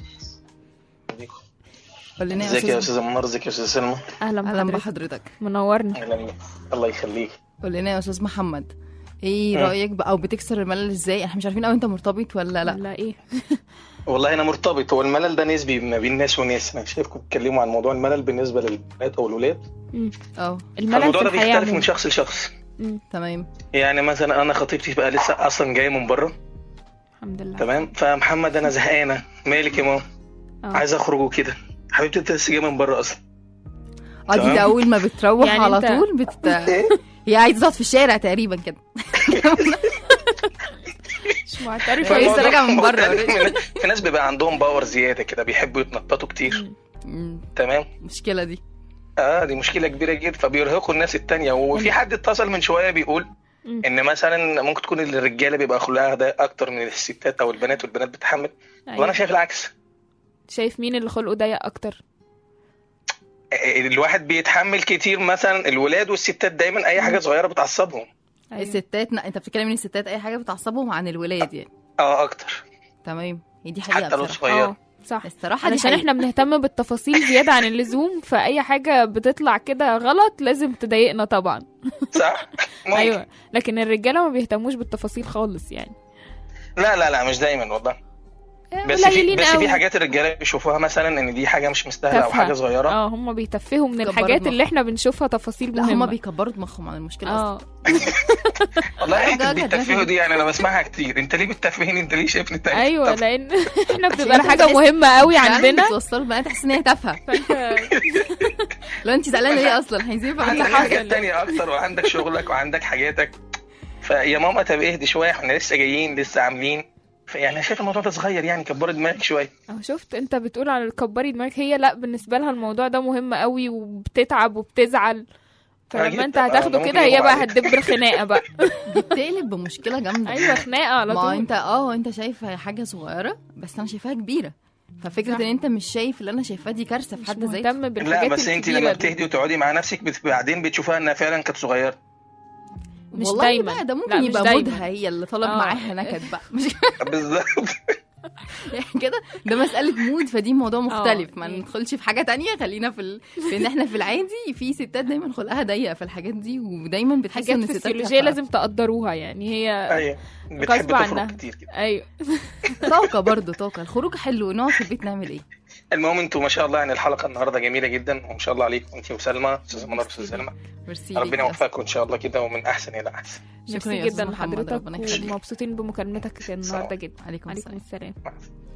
قول لنا يا ازيك يا استاذ استاذه منار ازيك يا استاذه سلمى اهلا اهلا بحضرتك بحضرتك منورنا اهلا بيك الله يخليك قول لنا يا استاذ محمد ايه مم. رايك بقى او بتكسر الملل ازاي احنا مش عارفين او انت مرتبط ولا لا ولا ايه والله انا مرتبط هو الملل ده نسبي ما بين ناس وناس انا شايفكم بتتكلموا عن موضوع الملل بالنسبه للبنات او الولاد مم. اه الملل في الموضوع ده الحياة بيختلف من عموما. شخص لشخص مم. تمام يعني مثلا انا خطيبتي بقى لسه اصلا جايه من بره الحمد لله تمام فمحمد انا زهقانه مالك يا ماما آه. عايز اخرج وكده حبيبتي انت لسه جايه من بره اصلا اه دي تمام. ده اول ما بتروح يعني على انت- طول بت هي عايزه تقعد في الشارع تقريبا كده مش معترفة كويس فالموضوع راجع من بره. مختلف من- في ناس بيبقى عندهم باور زياده كده بيحبوا يتنططوا كتير مم، تمام المشكله دي اه دي مشكله كبيره جدا فبيرهقوا الناس التانية وفي حد اتصل من شويه بيقول مم. ان مثلا ممكن تكون الرجاله بيبقى خلقها ده اكتر من الستات او البنات والبنات بتتحمل أيوة. وانا شايف العكس شايف مين اللي خلقه ضيق اكتر آه، الواحد بيتحمل كتير مثلا الولاد والستات دايما اي حاجه صغيره بتعصبهم أيوة. الستات لا انت بتتكلم ان الستات اي حاجه بتعصبهم عن الولاد يعني اه اكتر تمام هي دي حقيقه حتى لو بصراحه صغير اه صح الصراحه دي علشان حقيقة. احنا بنهتم بالتفاصيل زيادة عن اللزوم فأي حاجة بتطلع كده غلط لازم تضايقنا طبعا صح ممكن. أيوة لكن الرجالة ما بيهتموش بالتفاصيل خالص يعني لا لا لا مش دايما والله بس في قليلين بس قوي. في حاجات الرجاله بيشوفوها مثلا ان دي حاجه مش مستاهله او تافهة. حاجه صغيره اه هم بيتفهوا من كبروا الحاجات دماغهم. اللي احنا بنشوفها تفاصيل لا مهمة هما بيكبروا دماغهم عن المشكله اه اصلا والله ده- حته ده- ده- بيتفهوا دي يعني انا بسمعها كتير انت ليه بتتفهني انت ليه شايفني تافه ايوه طب لان احنا عشان بتبقى انت حاجة بتحس- مهمة قوي فعلاً عندنا بتوصلوا البنات تحس ان هي تافهه فانت لو انت زعلانه ليه اصلا عايزين نفهم عندك اللي حصل حاجات تانية أكتر وعندك شغلك وعندك حاجاتك فيا ماما طب اهدي شوية احنا لسه جايين لسه عاملين فيعني أنا شايف الموضوع ده صغير يعني كبري دماغك شوية اهو شفت انت بتقول على الكبري دماغك هي لا بالنسبة لها الموضوع ده مهم قوي وبتتعب وبتزعل فلما جدا. انت اه، هتاخده ده ممكن كده هي يغمى بقى عليك. هتدب الخناقة بقى دي بتقلب بمشكله جامده ايوه خناقة على ما طول انت اه انت شايف هي حاجه صغيره بس انا شايفاها كبيره ففكره صح. ان انت مش شايف اللي انا شايفاه دي كارثه في مش حد ذاتها مهتم لا بالحاجات بس انت الكبيرة لما دي. بتهدي وتقعدي مع نفسك بت- بعدين بتشوفها انها فعلا كانت صغيرة مش والله دايما. بقى ده لا، ممكن مش يبقى دايما. مودها هي اللي طلب اه. معاها نكد بقى مش بالظبط يعني كده ده مسألة مود فدي موضوع مختلف ما يعني. ندخلش في حاجة تانية خلينا في ال... في ان احنا في العادي في ستات دايما خلقها ضيق في الحاجات دي ودايما بتحس حاجات ان الستات فسيولوجية تافهة. لازم تقدروها يعني هي ايوه بتحب غصب تفرق عنها. كتير كده ايوه طاقة برضو طاقة الخروج حلو نقعد في البيت نعمل ايه المهم انتوا ما شاء الله يعني الحلقة النهاردة جميلة جدا وما شاء الله عليكم انت وسلمى استاذة منار استاذة سلمى ميرسي ربنا ليك يا يوفقكم ان شاء الله كده ومن احسن الى احسن شكرا ميرسي يا أستاذ جدا محمد، لحضرتك ربنا يخليك. ومبسوطين بمكالمتك النهارده جدا عليكم عليكم السلام السلام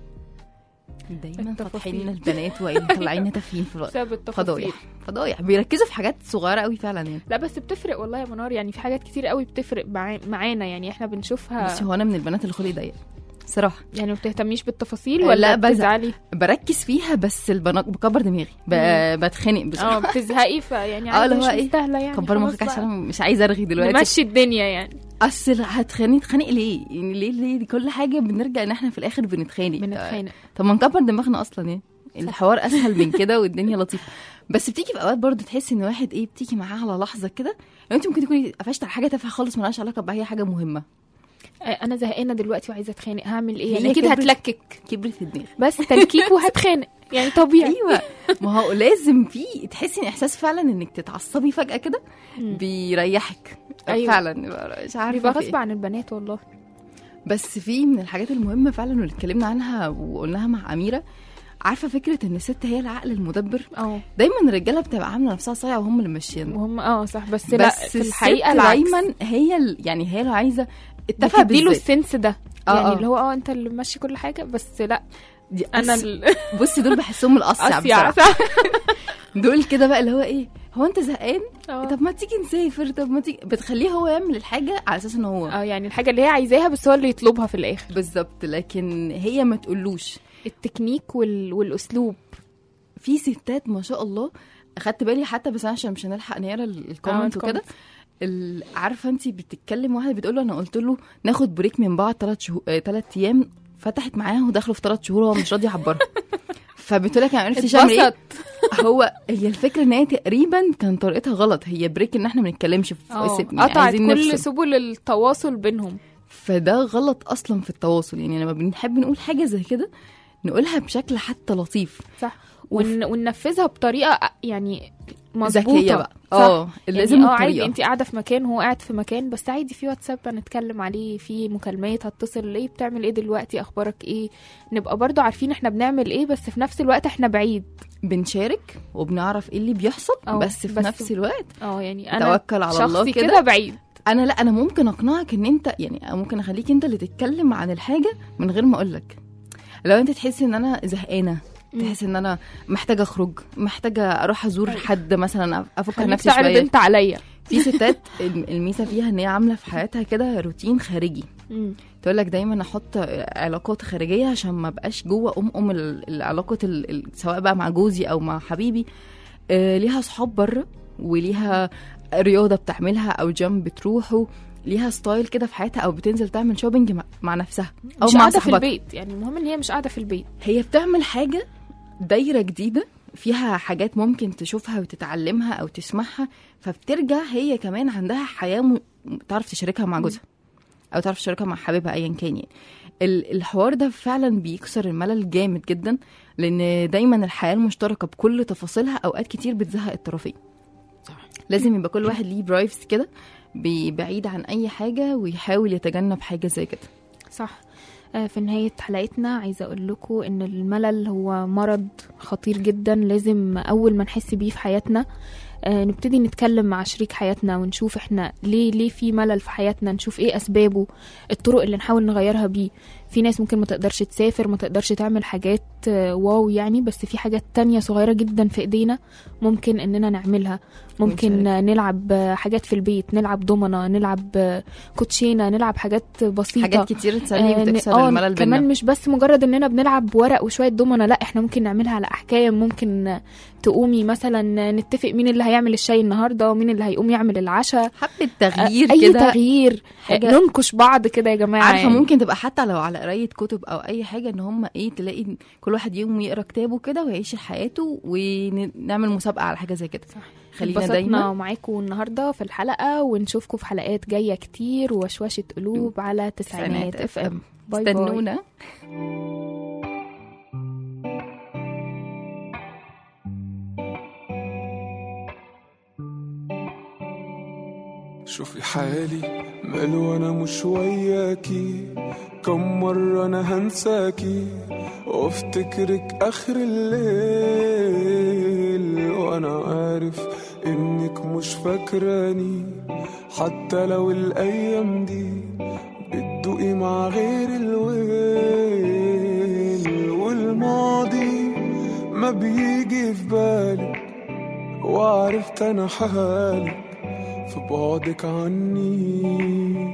دايما التفاصيل. فاتحين لنا البنات ومطلعين تافهين في الوقت بسبب التفاصيل فضايح فضايح بيركزوا في حاجات صغيرة قوي فعلا يعني لا بس بتفرق والله يا منار يعني في حاجات كتير قوي بتفرق معا- معانا يعني احنا بنشوفها بس هو انا من البنات اللي خلقي ضيق صراحة يعني ما بتهتميش بالتفاصيل لا، ولا بزعل. بتزعلي بركز فيها بس البنات بكبر دماغي ب... بتخنق اه بصراحة بتزهقي فيعني اه عادي اللي مش هو ايه مستاهله يعني كبر خلاص مخك عشان بقى. أنا مش عايزه ارغي دلوقتي نمشي الدنيا يعني اصل هتخانق تخانق ليه يعني ليه ليه كل حاجه بنرجع ان احنا في الاخر بنتخانق بنتخانق طب ما نكبر دماغنا اصلا يعني الحوار اسهل من كده والدنيا لطيفه بس بتيجي في اوقات برضو تحس ان واحد ايه بتيجي معاه على لحظه كده يعني انت ممكن تكوني قفشت على حاجه تافهه خالص مالهاش علاقه باي حاجه مهمه آه، انا زهقانه دلوقتي وعايزه اتخانق هعمل ايه هي يعني اكيد كبرت. هتلكك كبرت في دماغي بس تلكيك وهتخانق يعني طبيعي ايوه ما هو لازم في تحسي ان احساس فعلا انك تتعصبي فجاه كده مم. بيريحك أيوة. فعلا مش عارفه بيبقى في إيه. غصب عن البنات والله بس في من الحاجات المهمه فعلا واللي اتكلمنا عنها وقلناها مع اميره عارفه فكره ان الست هي العقل المدبر اه دايما الرجاله بتبقى عامله نفسها صايعه وهم اللي ماشيين وهم اه صح بس, بس لا في الحقيقه الست العكس دايما هي ال... يعني هي لو عايزه التفاهه بتديله بالذات السنس ده آه، يعني آه. اللي هو اه انت اللي ماشي كل حاجه بس لا دي انا أس... ال- بصي دول بحسهم الاصيع أصيع بصراحه صح دول كده بقى اللي هو ايه هو انت زهقان اه طب ما تيجي نسافر طب ما تيجي بتخليه هو يعمل الحاجه على اساس ان هو اه يعني الحاجه اللي هي عايزاها بس هو اللي يطلبها في الاخر بالظبط لكن هي ما تقولوش التكنيك وال... والاسلوب في ستات ما شاء الله اخدت بالي حتى بس أنا عشان مش هنلحق نقرا ال- الكومنت وكده الكومنت. ال- عارفه انت بتتكلم واحده بتقول له انا قلت له ناخد بريك من بعض ثلاث شهور ثلاث ايام فتحت معاه ودخلوا في ثلاث شهور وهو مش راضي يعبرها فبتقول لك انا عرفتش اعمل ايه اتبسط هو هي الفكره ان هي تقريبا كان طريقتها غلط هي بريك ان احنا ما بنتكلمش في اه يعني قطعت عايزين كل نفصل. سبل التواصل بينهم فده غلط اصلا في التواصل يعني لما بنحب نقول حاجه زي كده نقولها بشكل حتى لطيف صح ون... وننفذها بطريقه يعني مظبوطه ذكيه بقى صح. اه لازم يعني اه عادي الطريقه انت قاعده في مكان وهو قاعد في مكان بس عادي في واتساب هنتكلم عليه في مكالمات هتصل ايه بتعمل ايه دلوقتي اخبارك ايه نبقى برضو عارفين احنا بنعمل ايه بس في نفس الوقت احنا بعيد بنشارك وبنعرف ايه اللي بيحصل اه، بس في بس- نفس الوقت اه يعني انا توكل على الله شخصي كده كده بعيد انا لا انا ممكن اقنعك ان انت يعني أنا ممكن اخليك انت اللي تتكلم عن الحاجه من غير ما اقولك لو انت تحسي ان انا زهقانه تحس ان انا محتاجه اخرج محتاجه اروح ازور حد مثلا افك خليك نفسي تعرض شويه انت عليا في ستات الم- الميزه فيها ان هي عامله في حياتها كده روتين خارجي مم. تقول لك دايما احط علاقات خارجيه عشان ما بقاش جوه ام ام ال- العلاقه ال- ال- سواء بقى مع جوزي او مع حبيبي آه، ليها صحاب بره وليها رياضه بتعملها او جيم بتروحه ليها ستايل كده في حياتها او بتنزل تعمل شوبينج مع- مع نفسها او مش مع قاعده في صاحبتها البيت يعني المهم ان هي مش قاعده في البيت هي بتعمل حاجه دايره جديده فيها حاجات ممكن تشوفها وتتعلمها او تسمعها فبترجع هي كمان عندها حياه م... تعرف تشاركها مع جوزها او تعرف تشاركها مع حبيبها ايا كان يعني ال- الحوار ده فعلا بيكسر الملل جامد جدا لان دايما الحياه المشتركه بكل تفاصيلها اوقات كتير بتزهق الطرفين صح. لازم يبقى كل واحد ليه برايفس كده بي- بعيد عن اي حاجه ويحاول يتجنب حاجه زي كده صح آه، في نهاية حلقتنا عايزة أقول لكم إن الملل هو مرض خطير جدا لازم أول ما نحس بيه في حياتنا آه، نبتدي نتكلم مع شريك حياتنا ونشوف احنا ليه ليه في ملل في حياتنا نشوف ايه أسبابه الطرق اللي نحاول نغيرها بيه في ناس ممكن ما تقدرش تسافر ما تقدرش تعمل حاجات آه، واو يعني بس في حاجات تانية صغيرة جدا في ايدينا ممكن اننا نعملها ممكن ونشارك. آه، نلعب آه، حاجات في البيت نلعب دومنا نلعب آه، كوتشينة نلعب حاجات بسيطة حاجات كتير تسلي آه، وتكسر آه، الملل كمان بينا مش بس مجرد اننا بنلعب ورق وشويه دومنا لا احنا ممكن نعملها على احكام ممكن آه، تقومي مثلا نتفق مين اللي هيعمل الشاي النهارده ومين اللي هيقوم يعمل العشاء حبه تغيير آه، اي كده تغيير حاجة- آه، ننكش بعض كده يا جماعه عارفه يعني. ممكن تبقى حتى لو على قرايه كتب او اي حاجه ان هم ايه تلاقي كل واحد يوم يقرا كتابه كده ويعيش حياته ونعمل مسابقه على حاجه زي كده خلينا اتبسطنا دايما معاكم النهارده في الحلقه ونشوفكم في حلقات جايه كتير وشوشه قلوب على تسعينات اف ام باي باي استنونا شوفي حالي ماله وانا مش وياكي كم مرة انا هنساكي وافتكرك اخر الليل وانا عارف انك مش فاكراني حتى لو الايام دي بتدوقي مع غير الويل والماضي ما بيجي في بالك وعرفت انا حالك في بعدك عني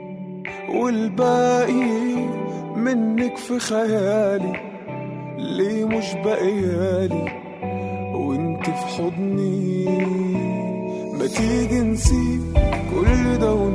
والباقي منك في خيالي ليه مش بقيالي وانت في حضني ما تيجي نسيب كل ده ون